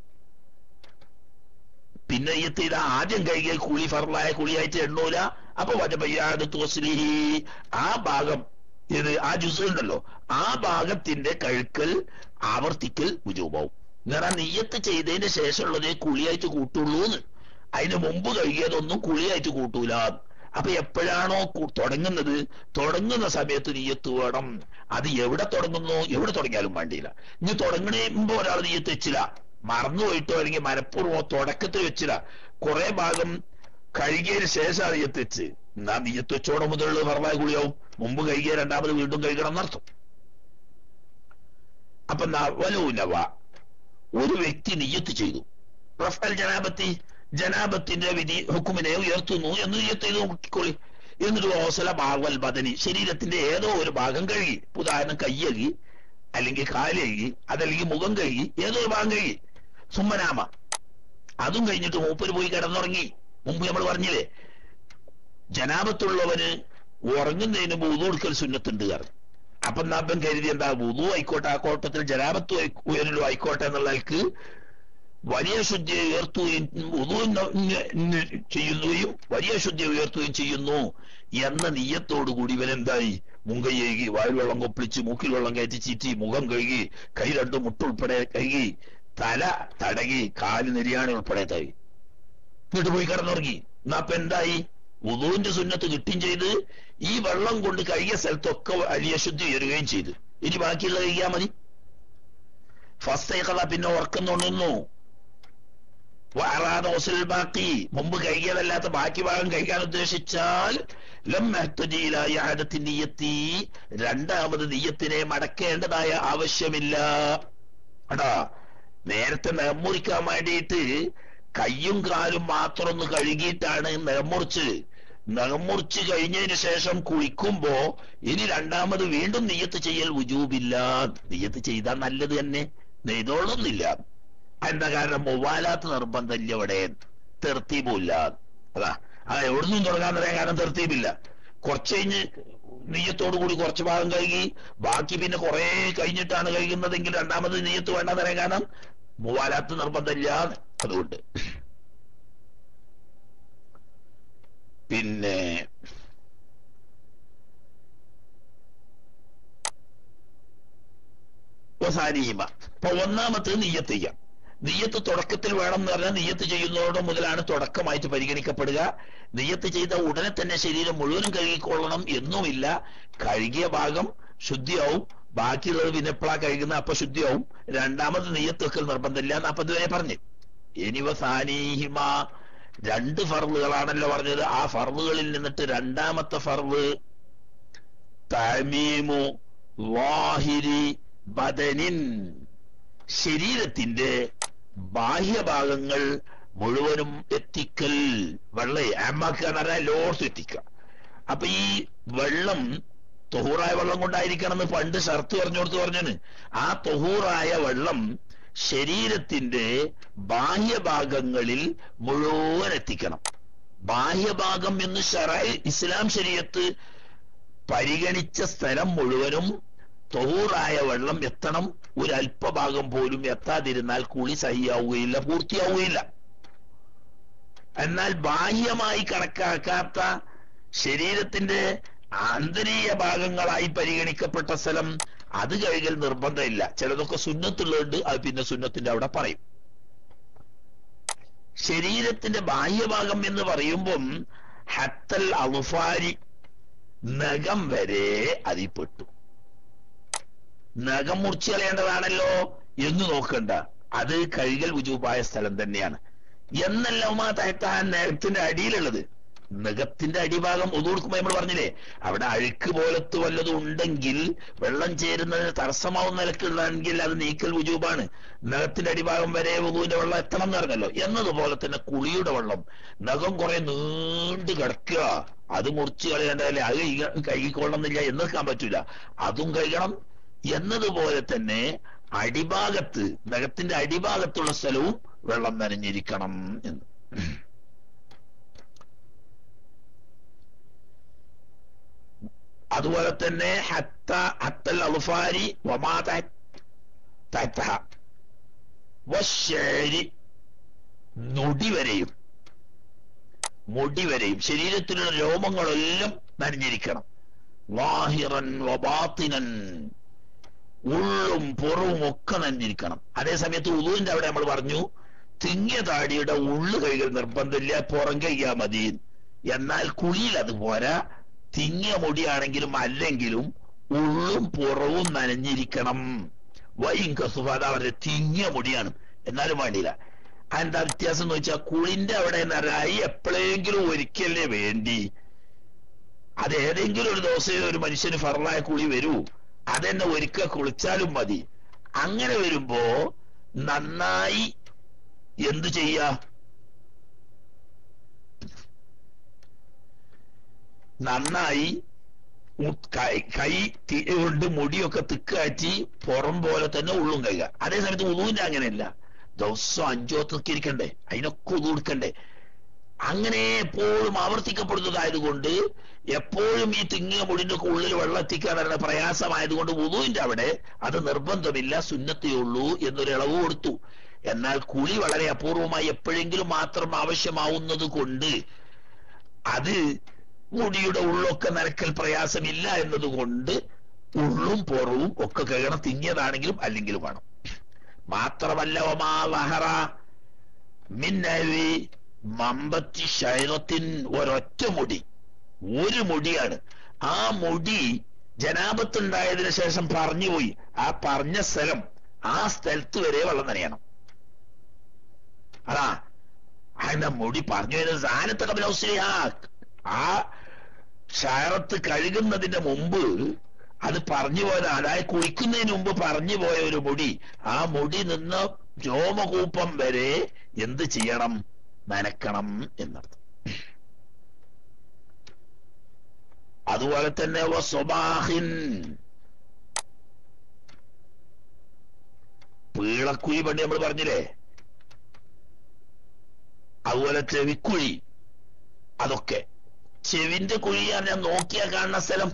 S1: പിന്നെ നെയ്യത്ത് ചെയ്ത ആദ്യം കഴുകിയ കുളി ഫർലായ കുളിയായിട്ട് എണ്ണൂല അപ്പൊ വജബയ്യാദ് തോസ്ലിഹി ആ ഭാഗം ഇത് ആ ജുസ് ഉണ്ടല്ലോ ആ ഭാഗത്തിന്റെ കഴുക്കൽ ആവർത്തിക്കൽ ഉജൂബാവും എന്നാൽ നെയ്യത്ത് ചെയ്തതിന് ശേഷമുള്ളതേ കുളിയായിട്ട് കൂട്ടുള്ളൂ എന്ന് അതിന് മുമ്പ് കഴുകിയതൊന്നും കുളിയായിട്ട് കൂട്ടൂല അപ്പൊ എപ്പോഴാണോ കു- തുടങ്ങുന്നത് തുടങ്ങുന്ന സമയത്ത് നീയത്ത് വേണം അത് എവിടെ തുടങ്ങുന്നു എവിടെ തുടങ്ങിയാലും വേണ്ടിയില്ല ഇനി തുടങ്ങണേ മുമ്പ് ഒരാൾ നീയത്ത് വെച്ചില്ല മറന്നുപോയിട്ടോ അല്ലെങ്കിൽ മനഃപൂർവ്വം തുടക്കത്തിൽ വെച്ചില്ല കുറെ ഭാഗം കഴുകിയതിന് ശേഷം ആ നീയത്ത് വെച്ച് എന്നാ നീയത്ത് വെച്ചോടെ മുതലുള്ള പറവായ കുളിയാവും മുമ്പ് കഴുകിയ രണ്ടാമത് വീണ്ടും കഴുകണം എന്നർത്ഥം അപ്പൊ നവലൂനവ ഒരു വ്യക്തി നിയ്യത്ത് ചെയ്തു റഫൽ ജനാബത്തി ജനാബത്തിന്റെ വിധി ഹുക്കുമിനെ ഉയർത്തുന്നു എന്ന് നിയ്യത്ത് ചെയ്ത് നോക്കിക്കോളി എന്നിട്ട് ഓസല ബാവൽ ബദനി ശരീരത്തിന്റെ ഏതോ ഒരു ഭാഗം കഴുകി ഉദാഹരണം കയ്യകി അല്ലെങ്കിൽ കാലകി അതല്ലെങ്കിൽ മുഖം കഴുകി ഏതോ ഒരു ഭാഗം കഴുകി സുമ്മനാമ അതും കഴിഞ്ഞിട്ട് മൂപ്പര് പോയി കിടന്നുറങ്ങി മുമ്പ് നമ്മൾ പറഞ്ഞില്ലേ ജനാപത്തുള്ളവന് ഉറങ്ങുന്നതിന് മുമ്പ് ഉതു കൊടുക്കൽ സുന്നത്തുണ്ട് കാരണം അപ്പൊ നബൻ കരുതി എന്താ ഉതു ആയിക്കോട്ടെ ആ കോട്ടത്തിൽ ജനാപത്ത് ഉയരലോ ആയിക്കോട്ടെ എന്നുള്ളവർക്ക് വലിയ ശുദ്ധി ഉയർത്തുകയും ഉതു ചെയ്യുകയും വലിയ ശുദ്ധി ഉയർത്തുകയും ചെയ്യുന്നു എന്ന നീയത്തോടുകൂടി ഇവനെന്തായി മുങ്കൈ കഴുകി വായിൽ വെള്ളം കൊപ്പിളിച്ച് മൂക്കിൽ വെള്ളം കയറ്റി ചീറ്റി മുഖം കഴുകി കൈ രണ്ടും മുട്ടുൾപ്പെടെ കഴുകി തല തടകി കാല് നെരിയാണി ഉൾപ്പെടെ തഴുകി എന്നിട്ട് പോയി കിടന്നുറങ്ങി എന്നാ അപ്പൊ എന്തായി ഉദുവിന്റെ സുന്നത്ത് കിട്ടുകയും ചെയ്ത് ഈ വെള്ളം കൊണ്ട് കഴുകിയ സ്ഥലത്തൊക്കെ വലിയ ശുദ്ധി ഉയരുകയും ചെയ്തു ഇനി ബാക്കിയുള്ള കഴിയാ മതി ഫസ്റ്റ് പിന്നെ ഉറക്കം തോന്നുന്നു വാറാദോസിൽ ബാക്കി മുമ്പ് കഴുകിയതല്ലാത്ത ബാക്കി ഭാഗം കഴിക്കാൻ ഉദ്ദേശിച്ചാൽ ലം മെഹ്തജിയിലായ നീയത്തി രണ്ടാമത് നീയത്തിനെ മടക്കേണ്ടതായ ആവശ്യമില്ല അടാ നേരത്തെ നെഹമുറിക്കാൻ വേണ്ടിയിട്ട് കയ്യും കാലും മാത്രം ഒന്ന് കഴുകിയിട്ടാണ് നെഹമുറിച്ച് നെഹമുറിച്ച് കഴിഞ്ഞതിന് ശേഷം കുളിക്കുമ്പോ ഇനി രണ്ടാമത് വീണ്ടും നിയത്ത് ചെയ്യൽ ഉജൂബില്ല നിയത്ത് ചെയ്താൽ നല്ലത് തന്നെ നെയ്തോളൊന്നില്ല എന്താ കാരണം മൊവാലാത്ത് നിർബന്ധമില്ല ഇവിടെ തെർത്തീബുമില്ല അതാ ആ എവിടുന്നും തുടങ്ങാൻ പറയാൻ കാരണം തെർത്തീബില്ല കുറച്ച് കഴിഞ്ഞ് നെയ്യത്തോടു കൂടി കുറച്ച് ഭാഗം കഴുകി ബാക്കി പിന്നെ കുറെ കഴിഞ്ഞിട്ടാണ് കഴിയുന്നതെങ്കിൽ രണ്ടാമത് നെയ്യത്ത് വേണ്ടെന്ന് പറയാൻ കാരണം മൂവാലാത്ത് നിർബന്ധമില്ല അതുകൊണ്ട് പിന്നെ വസാനിഹിമ അപ്പൊ ഒന്നാമത്തെ നെയ്യത്ത് ചെയ്യാം നെയ്യത്ത് തുടക്കത്തിൽ വേണം എന്ന് പറഞ്ഞാൽ നെയ്യത്ത് ചെയ്യുന്നതോടെ മുതലാണ് തുടക്കമായിട്ട് പരിഗണിക്കപ്പെടുക നെയ്യത്ത് ചെയ്ത ഉടനെ തന്നെ ശരീരം മുഴുവനും കഴുകിക്കൊള്ളണം എന്നുമില്ല കഴുകിയ ഭാഗം ശുദ്ധിയാവും ബാക്കിയുള്ളത് പിന്നെ എപ്പോഴാ കഴുകുന്ന അപ്പൊ ശുദ്ധിയാവും രണ്ടാമത് നെയ്യത്ത് വെക്കൽ നിർബന്ധമില്ല എന്ന് അപ്പൊ ഇതുവരെ പറഞ്ഞു ഇനിവ സാനീഹിമ രണ്ട് ഫർവുകളാണല്ലോ പറഞ്ഞത് ആ ഫർവുകളിൽ നിന്നിട്ട് രണ്ടാമത്തെ ഫർവ് തമീമു വാഹിരി ബദനിൻ ശരീരത്തിന്റെ ബാഹ്യഭാഗങ്ങൾ മുഴുവനും എത്തിക്കൽ വെള്ള ആമാക്കുക എന്ന് പറഞ്ഞാൽ ലോർത്ത് എത്തിക്കുക അപ്പൊ ഈ വെള്ളം തൊഹൂറായ വെള്ളം കൊണ്ടായിരിക്കണം എന്ന് പണ്ട് ഷർത്ത് പറഞ്ഞു കൊടുത്ത് പറഞ്ഞാണ് ആ തൊഹൂറായ വെള്ളം ശരീരത്തിന്റെ ബാഹ്യഭാഗങ്ങളിൽ മുഴുവൻ എത്തിക്കണം ബാഹ്യഭാഗം എന്ന് ഷറായി ഇസ്ലാം ശരീരത്ത് പരിഗണിച്ച സ്ഥലം മുഴുവനും തൊഹൂറായ വെള്ളം എത്തണം ഒരു അല്പഭാഗം പോലും എത്താതിരുന്നാൽ കുളി സഹിയാവുകയില്ല പൂർത്തിയാവുകയില്ല എന്നാൽ ബാഹ്യമായി കണക്കാക്കാത്ത ശരീരത്തിന്റെ ആന്തരീയ ഭാഗങ്ങളായി പരിഗണിക്കപ്പെട്ട സ്ഥലം അത് കഴുകൽ നിർബന്ധമില്ല ചിലതൊക്കെ സുന്നത്തുള്ളതുണ്ട് അത് പിന്നെ സുന്നത്തിന്റെ അവിടെ പറയും ശരീരത്തിന്റെ ബാഹ്യഭാഗം എന്ന് പറയുമ്പം ഹത്തൽ അളുഫാരി നഖം വരെ അതിൽപ്പെട്ടു നഖം മുറിച്ചു കളയേണ്ടതാണല്ലോ എന്ന് നോക്കണ്ട അത് കഴുകൽ ഉജൂബായ സ്ഥലം തന്നെയാണ് എന്നല്ല ഉമാ തഹത്താൻ നഖത്തിന്റെ അടിയിലുള്ളത് നഖത്തിന്റെ അടിഭാഗം ഒതുകൊടുക്കുമ്പോ നമ്മൾ പറഞ്ഞില്ലേ അവിടെ അഴുക്ക് പോലത്ത് വല്ലതും ഉണ്ടെങ്കിൽ വെള്ളം ചേരുന്നതിന് തടസ്സമാവുന്ന നിലക്കുള്ളതെങ്കിൽ അത് നീക്കൽ ഉജൂബാണ് നഖത്തിന്റെ അടിഭാഗം വരെ വധുവിന്റെ വെള്ളം എത്തണം എന്ന് പറഞ്ഞല്ലോ എന്നതുപോലെ തന്നെ കുളിയുടെ വെള്ളം നഖം കുറെ നീണ്ടു കിടക്കുക അത് മുറിച്ച് കളയേണ്ടതല്ലേ അത് കഴുകിക്കൊള്ളണമെന്നില്ല എന്ന് വെക്കാൻ പറ്റൂല അതും കഴുകണം എന്നതുപോലെ തന്നെ അടിഭാഗത്ത് നഖത്തിന്റെ അടിഭാഗത്തുള്ള സ്ഥലവും വെള്ളം നനഞ്ഞിരിക്കണം എന്ന് അതുപോലെ തന്നെ ഹത്ത ഹത്തൽ അൽഫാരി വമാത തഹ്തഹ വശരി നൊടി വരെയും മുടി വരെയും ശരീരത്തിലുള്ള രോമങ്ങളെല്ലാം നനഞ്ഞിരിക്കണം വാഹിറൻ വബാത്തിനൻ ഉള്ളും പുറവും ഒക്കെ നന്നിരിക്കണം അതേ സമയത്ത് ഉളുവിന്റെ അവിടെ നമ്മൾ പറഞ്ഞു തിങ്ങിയ താടിയുടെ ഉള്ളു കൈകൾ നിർബന്ധമില്ല പുറം കൈയാ മതി എന്നാൽ കുഴിയിൽ അത് പോരാ തിങ്ങിയ മുടിയാണെങ്കിലും അല്ലെങ്കിലും ഉള്ളും പുറവും നനഞ്ഞിരിക്കണം വൈൻ കസുഫ അത് അവരുടെ തിങ്ങിയ മുടിയാണ് എന്നാലും വേണ്ടിയില്ല എന്താ വ്യത്യാസം എന്ന് വെച്ചാൽ കുളിന്റെ അവിടെ നിറയായി എപ്പോഴെങ്കിലും ഒരിക്കലേ വേണ്ടി അത് ഏതെങ്കിലും ഒരു ദിവസം ഒരു മനുഷ്യന് ഫറലായ കുളി വരൂ അതെന്നെ ഒരിക്കൽ കുളിച്ചാലും മതി അങ്ങനെ വരുമ്പോ നന്നായി എന്തു ചെയ്യ നന്നായി ഉ- കൈ- കൈ തി- കൊണ്ട് മുടിയൊക്കെ തിക്കാറ്റി പുറം പോലെ തന്നെ ഉള്ളും കഴുകുക അതേ സമയത്ത് ഉളുവിന്റെ അങ്ങനെയല്ല ദിവസം അഞ്ചോ തിരിക്കണ്ടേ അതിനൊക്കെ ഉളു കൊടുക്കണ്ടേ അങ്ങനെ എപ്പോഴും ആവർത്തിക്കപ്പെടുന്നതായതുകൊണ്ട് എപ്പോഴും ഈ തിങ്ങിയ മുടിന്റെ ഒക്കെ ഉള്ളിൽ വെള്ളം എത്തിക്കാൻ പറയുന്ന പ്രയാസമായതുകൊണ്ട് ഉളുവിന്റെ അവിടെ അത് നിർബന്ധമില്ല സുന്നത്തേ ഉള്ളൂ എന്നൊരു ഇളവ് കൊടുത്തു എന്നാൽ കുളി വളരെ അപൂർവമായി എപ്പോഴെങ്കിലും മാത്രം ആവശ്യമാവുന്നത് കൊണ്ട് അത് മുടിയുടെ ഉള്ളൊക്കെ നനക്കൽ പ്രയാസമില്ല എന്നതുകൊണ്ട് ഉള്ളും പുറവും ഒക്കെ കഴുകണം തിങ്ങിയതാണെങ്കിലും അല്ലെങ്കിലും വേണം മാത്രമല്ല ഒമാ വഹറ മിന്നവി മമ്പത്തി ശൈറത്തിൻ ഒരൊറ്റ മുടി ഒരു മുടിയാണ് ആ മുടി ജനാപത്തുണ്ടായതിനു ശേഷം പറഞ്ഞുപോയി ആ പറഞ്ഞ സ്ഥലം ആ സ്ഥലത്ത് വരെ വെള്ളം നനയണം അതാ അതിന്റെ മുടി പറഞ്ഞു വരുന്നത് സാനത്തെ കപിലൗസ്ലിയ ആ ഷയറത്ത് കഴുകുന്നതിന്റെ മുമ്പ് അത് പറഞ്ഞു പോയത് അതായത് കുളിക്കുന്നതിന് മുമ്പ് പറഞ്ഞു പോയ ഒരു മുടി ആ മുടി നിന്ന് രോമകൂപ്പം വരെ എന്ത് ചെയ്യണം നനക്കണം എന്നർത്ഥം അതുപോലെ തന്നെ വസ്വബാഹിൻ പീളക്കുഴി പണ്ട് നമ്മൾ പറഞ്ഞില്ലേ അതുപോലെ ചെവിക്കുഴി അതൊക്കെ ചെവിന്റെ കുഴിയാണ് ഞാൻ നോക്കിയാ കാണുന്ന സ്ഥലം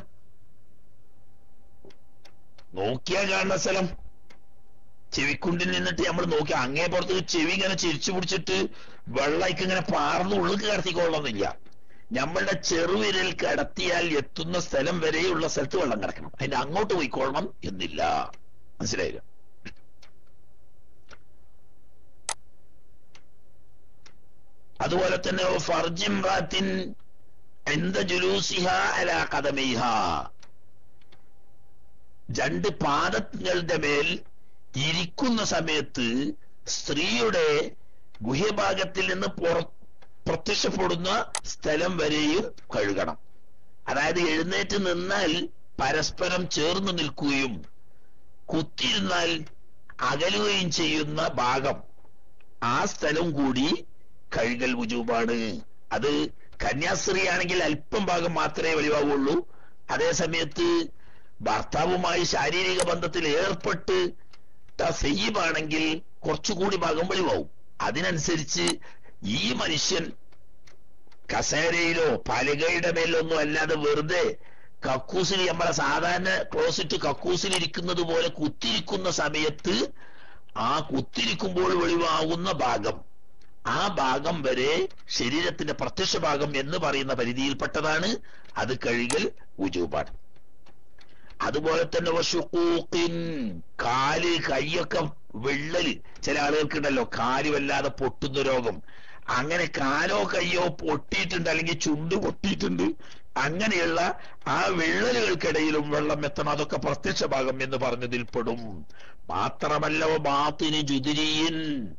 S1: നോക്കിയാ കാണുന്ന സ്ഥലം ചെവിക്കുണ്ടിൽ നിന്നിട്ട് നമ്മൾ നോക്കി അങ്ങേ പുറത്ത് ചെവി ഇങ്ങനെ ചിരിച്ചു പിടിച്ചിട്ട് വെള്ളയ്ക്ക് ഇങ്ങനെ പാർന്ന് ഉള്ളിൽ കടത്തിക്കൊള്ളണമെന്നില്ല നമ്മളുടെ ചെറുവിരൽ കടത്തിയാൽ എത്തുന്ന സ്ഥലം വരെയുള്ള സ്ഥലത്ത് വെള്ളം കിടക്കണം അതിന്റെ അങ്ങോട്ട് പോയിക്കൊള്ളണം എന്നില്ല മനസ്സിലായില്ല അതുപോലെ തന്നെ ഫർജിംറാത്തിൻ എന്ത ജുലൂസിഹ അല കഥമിഹ രണ്ട് പാദങ്ങളുടെ മേൽ ഇരിക്കുന്ന സമയത്ത് സ്ത്രീയുടെ ഗുഹ്യഭാഗത്തിൽ നിന്ന് പുറ പ്രത്യക്ഷപ്പെടുന്ന സ്ഥലം വരെയും കഴുകണം അതായത് എഴുന്നേറ്റ് നിന്നാൽ പരസ്പരം ചേർന്ന് നിൽക്കുകയും കുത്തിയിരുന്നാൽ അകലുകയും ചെയ്യുന്ന ഭാഗം ആ സ്ഥലം കൂടി കഴുകൽ വുജൂബാണ് അത് കന്യാസ്ത്രീ ആണെങ്കിൽ അല്പം ഭാഗം മാത്രമേ വെളിവാകുള്ളൂ അതേ സമയത്ത് ഭർത്താവുമായി ശാരീരിക ബന്ധത്തിൽ ഏർപ്പെട്ട് സയ്യീബാണെങ്കിൽ കുറച്ചുകൂടി ഭാഗം വെളിവാകും അതിനനുസരിച്ച് ഈ മനുഷ്യൻ കസേരയിലോ പലകയുടെ മേലൊന്നും അല്ലാതെ വെറുതെ കക്കൂസിൽ നമ്മളെ സാധാരണ ക്ലോസറ്റ് കക്കൂസിൽ ഇരിക്കുന്നത് പോലെ കുത്തിരിക്കുന്ന സമയത്ത് ആ കുത്തിരിക്കുമ്പോൾ വെളിവാകുന്ന ഭാഗം ആ ഭാഗം വരെ ശരീരത്തിന്റെ പ്രത്യക്ഷ ഭാഗം എന്ന് പറയുന്ന പരിധിയിൽപ്പെട്ടതാണ് അത് കഴുകൽ ഉജൂബാണ് അതുപോലെ തന്നെ വശുക്കൂക്കിൻ കാല് കൈയൊക്കെ വിള്ളല് ചില ആളുകൾക്കുണ്ടല്ലോ കാല് വല്ലാതെ പൊട്ടുന്ന രോഗം അങ്ങനെ കാലോ കയ്യോ പൊട്ടിയിട്ടുണ്ട് അല്ലെങ്കിൽ ചുണ്ട് പൊട്ടിയിട്ടുണ്ട് അങ്ങനെയുള്ള ആ വിള്ളലുകൾക്കിടയിലും വെള്ളം എത്തണം അതൊക്കെ പ്രത്യക്ഷ ഭാഗം എന്ന് പറഞ്ഞതിൽ പെടും മാത്രമല്ല ബാത്തിന് ജുതിരിയൻ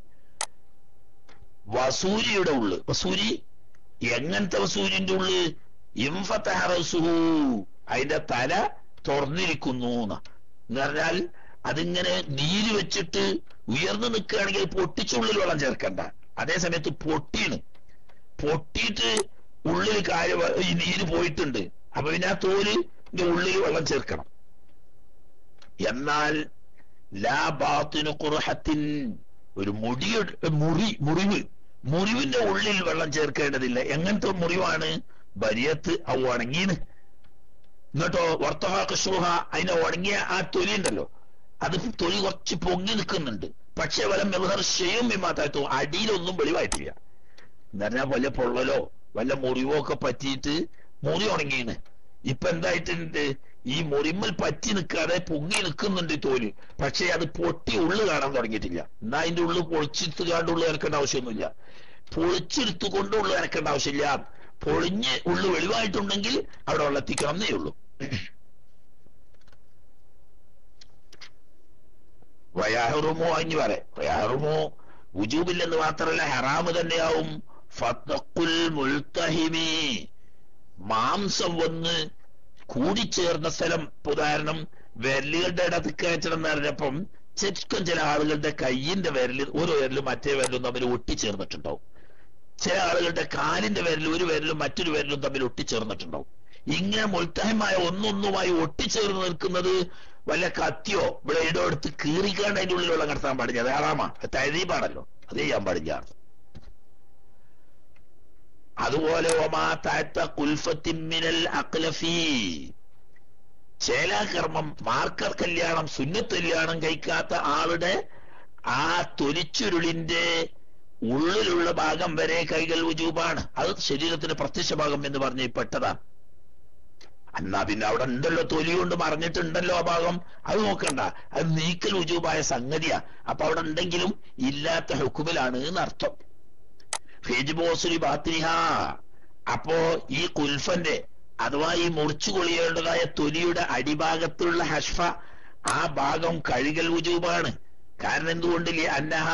S1: വസൂരിയുടെ ഉള്ള് വസൂരി എങ്ങനത്തെ വസൂരിന്റെ ഉള്ള് ഇംഫത്തഹറസുഹു അതിന്റെ തല തുറന്നിരിക്കുന്നു എന്ന് പറഞ്ഞാൽ അതിങ്ങനെ നീര് വെച്ചിട്ട് ഉയർന്നു നിൽക്കുകയാണെങ്കിൽ പൊട്ടിച്ചുള്ളിൽ വെള്ളം ചേർക്കണ്ട അതേ സമയത്ത് പൊട്ടിയാണ് പൊട്ടിയിട്ട് ഉള്ളിൽ കാര്യം ഈ നീര് പോയിട്ടുണ്ട് അപ്പൊ പിന്നെ ആ തോലിന്റെ ഉള്ളിൽ വെള്ളം ചേർക്കണം എന്നാൽ ലാ ബാത്തിനു ഖുർഹത്തിൻ ഒരു മുടിയുടെ മുറി മുറിവ് മുറിവിന്റെ ഉള്ളിൽ വെള്ളം ചേർക്കേണ്ടതില്ല എങ്ങനത്തെ മുറിവാണ് ബരിയത്ത് അവ ഉണങ്ങീന് എന്നിട്ടോ വർത്തഹാഖുഹ അതിനെ ഉണങ്ങിയ ആ തൊലി ഉണ്ടല്ലോ അത് തൊലി കുറച്ച് പൊങ്ങി നിൽക്കുന്നുണ്ട് പക്ഷെ വല്ല മെഹർഷയും വിമാത്താത്തു അടിയിലൊന്നും വെളിവായിട്ടില്ല എന്ന് പറഞ്ഞാൽ വല്ല പൊള്ളലോ വല്ല മുറിവോ ഒക്കെ പറ്റിയിട്ട് മുറി ഉണങ്ങിയാണ് ഇപ്പൊ എന്തായിട്ടുണ്ട് ഈ മുറിമ്മൽ പറ്റി നിൽക്കാതെ പൊങ്ങി നിൽക്കുന്നുണ്ട് ഈ തോല് പക്ഷെ അത് പൊട്ടി ഉള്ളു കാണാൻ തുടങ്ങിയിട്ടില്ല എന്നാ അതിന്റെ ഉള്ളു പൊളിച്ചെടുത്തുകാണ്ട് ഉള്ളു ഇറക്കേണ്ട ആവശ്യമൊന്നുമില്ല പൊളിച്ചെടുത്തുകൊണ്ട് ഉള്ളു ഇറക്കേണ്ട ആവശ്യമില്ല പൊളിഞ്ഞ് ഉള്ളു വെളിവായിട്ടുണ്ടെങ്കിൽ അവിടെ വെള്ളത്തിക്കണം എന്നേ ഉള്ളൂ വയാഹുറുമോ അഞ്ഞു പറ വയാഹുറുമോ ഉജൂബില്ലെന്ന് മാത്രമല്ല ഹറാമ് തന്നെയാവും ഫത്തഖുൽ മുൽത്തഹിമി മാംസം വന്ന് കൂടിച്ചേർന്ന സ്ഥലം ഉദാഹരണം വിരലുകളുടെ ഇടത്ത് കയറ്റണം എന്ന് പറഞ്ഞപ്പം ചുരുക്കം ചില ആളുകളുടെ കയ്യിന്റെ വിരല് ഒരു വിരലും മറ്റേ വിരലും തമ്മിൽ ഒട്ടിച്ചേർന്നിട്ടുണ്ടാവും ചില ആളുകളുടെ കാലിന്റെ വിരലും ഒരു വിരലും മറ്റൊരു വിരലും തമ്മിൽ ഒട്ടിച്ചേർന്നിട്ടുണ്ടാവും ഇങ്ങനെ മുൽത്തഹമായ ഒന്നൊന്നുമായി ഒട്ടിച്ചേർന്ന് നിൽക്കുന്നത് വല്ല കത്തിയോ ബ്ലേഡോ എടുത്ത് കീറിക്കാണ്ട് അതിന്റെ ഉള്ളിൽ വെള്ളം കടത്താൻ പാടില്ല അത് ആറാമാ തഴീപാണല്ലോ അത് ചെയ്യാൻ പാടില്ല അതുപോലെ ഒമാ താഴ്ത്ത കുൽഫത്തിമിനൽ അക്ലഫി ചേലാകർമ്മം മാർക്കർ കല്യാണം സുന്നത്ത് കല്യാണം കഴിക്കാത്ത ആളുടെ ആ തൊലിച്ചുരുളിന്റെ ഉള്ളിലുള്ള ഭാഗം വരെ കൈകൾ ഉജൂബാണ് അത് ശരീരത്തിന്റെ പ്രത്യക്ഷ ഭാഗം എന്ന് പറഞ്ഞ് പെട്ടതാ എന്നാ പിന്നെ അവിടെ ഉണ്ടല്ലോ തൊലി കൊണ്ട് മറിഞ്ഞിട്ടുണ്ടല്ലോ ആ ഭാഗം അത് നോക്കണ്ട അത് നീക്കൽ ഉജൂബായ സംഗതിയാ അപ്പൊ അവിടെ ഉണ്ടെങ്കിലും ഇല്ലാത്ത ഹുക്കുമിലാണ് എന്നർത്ഥം ഫേജ്ബോസുരി ബാത്തിനിഹ അപ്പോ ഈ കുൽഫന്റെ അഥവാ ഈ മുറിച്ചു കൊളിയേണ്ടതായ തൊലിയുടെ അടിഭാഗത്തുള്ള ഹഷ്ഫ ആ ഭാഗം കഴുകൽ ഉജൂബാണ് കാരണം എന്തുകൊണ്ട് അന്നഹ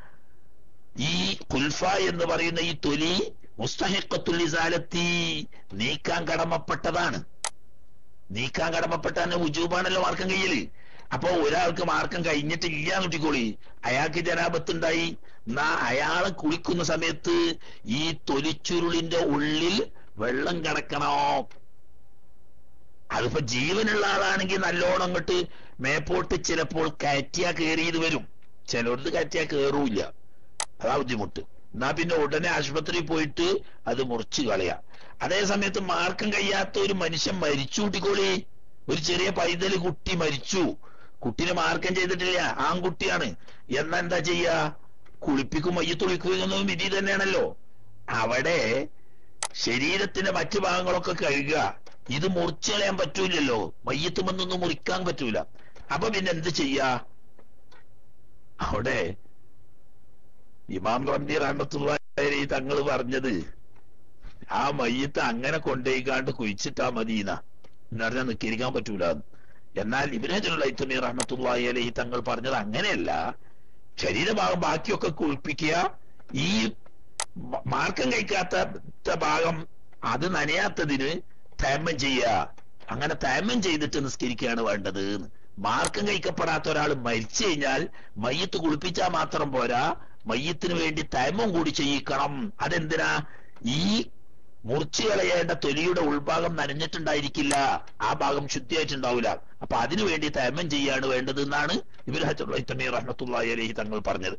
S1: ഈ കുൽഫ എന്ന് പറയുന്ന ഈ തൊലി മുസ്തഹിക്കത്തുൽ ഇസാലത്തി നീക്കാൻ കടമപ്പെട്ടതാണ് നീക്കാൻ കടമപ്പെട്ടാണ് ഉജൂബാണല്ലോ മാർക്കം കയ്യില് അപ്പൊ ഒരാൾക്ക് മാർക്കം കഴിഞ്ഞിട്ടില്ല കുട്ടിക്കോളി അയാൾക്ക് ജനാപത്തുണ്ടായി എന്നാ അയാളെ കുളിക്കുന്ന സമയത്ത് ഈ തൊലിച്ചുരുളിന്റെ ഉള്ളിൽ വെള്ളം കിടക്കണോ അതിപ്പോ ജീവനുള്ള ആളാണെങ്കിൽ നല്ലോണം അങ്ങോട്ട് മേപ്പോട്ട് ചിലപ്പോൾ കയറ്റിയാ കയറിയത് വരും ചിലർക്ക് കയറ്റിയാ കയറൂല അതാ ബുദ്ധിമുട്ട് എന്നാ പിന്നെ ഉടനെ ആശുപത്രിയിൽ പോയിട്ട് അത് മുറിച്ചു കളയാ അതേ സമയത്ത് മാർക്കം കഴിയാത്ത ഒരു മനുഷ്യൻ മരിച്ചു കൂട്ടിക്കോളി ഒരു ചെറിയ പൈതൽ കുട്ടി മരിച്ചു കുട്ടിനെ മാർക്കം ചെയ്തിട്ടില്ല ആൺകുട്ടിയാണ് എന്നാ എന്താ ചെയ്യാ കുളിപ്പിക്കും മയ്യത്തൊളിക്കും എന്നതും വിധി തന്നെയാണല്ലോ അവിടെ ശരീരത്തിന്റെ മറ്റു ഭാഗങ്ങളൊക്കെ കഴുകുക ഇത് മുറിച്ചു കളയാൻ പറ്റൂലല്ലോ മയ്യത്തുമെന്നൊന്നും മുറിക്കാൻ പറ്റൂല അപ്പൊ പിന്നെ എന്ത് ചെയ്യാ അവിടെ ഇമാം റബ്ബി റഹ്മത്തുള്ളി തങ്ങൾ പറഞ്ഞത് ആ മയ്യത്ത് അങ്ങനെ കൊണ്ടുപോയിക്കാണ്ട് കുഴിച്ചിട്ടാ മദീന എന്ന് പറഞ്ഞാൽ നിൽക്കിരിക്കാൻ പറ്റൂല എന്നാൽ ഇബിനജുൽ ഐത്തുമി റഹ്മത്തുള്ളി അലഹി തങ്ങൾ പറഞ്ഞത് അങ്ങനെയല്ല ശരീരഭാഗം ബാക്കിയൊക്കെ കുളിപ്പിക്കുക ഈ മാർക്കം കഴിക്കാത്ത ഭാഗം അത് നനയാത്തതിന് തേമം ചെയ്യുക അങ്ങനെ തേമം ചെയ്തിട്ട് നിസ്കരിക്കുകയാണ് വേണ്ടത് മാർക്കം കഴിക്കപ്പെടാത്ത ഒരാൾ മരിച്ചു കഴിഞ്ഞാൽ മയ്യത്ത് കുളിപ്പിച്ചാൽ മാത്രം പോരാ മയ്യത്തിന് വേണ്ടി തൈമം കൂടി ചെയ്യിക്കണം അതെന്തിനാ ഈ മുറിച്ചു കളയേണ്ട തൊലിയുടെ ഉൾഭാഗം നനഞ്ഞിട്ടുണ്ടായിരിക്കില്ല ആ ഭാഗം ശുദ്ധിയായിട്ടുണ്ടാവില്ല അപ്പൊ അതിനു വേണ്ടി തൈമം ചെയ്യാണ് വേണ്ടത് എന്നാണ് ഇബ്രാഹിം റഹ്മത്തുള്ളി അലഹി തങ്ങൾ പറഞ്ഞത്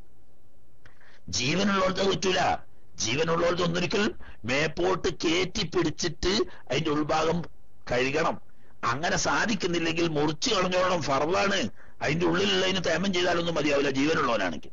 S1: ജീവനുള്ളവർക്ക് പറ്റൂല ജീവനുള്ളവർക്ക് ഒന്നൊരിക്കൽ മേപ്പോട്ട് കയറ്റി പിടിച്ചിട്ട് അതിന്റെ ഉൾഭാഗം കഴുകണം അങ്ങനെ സാധിക്കുന്നില്ലെങ്കിൽ മുറിച്ചു കളഞ്ഞോളം ഫറവാണ് അതിന്റെ ഉള്ളിലുള്ളതിന് തേമം ചെയ്താലൊന്നും മതിയാവില്ല ജീവനുള്ളവനാണെങ്കിൽ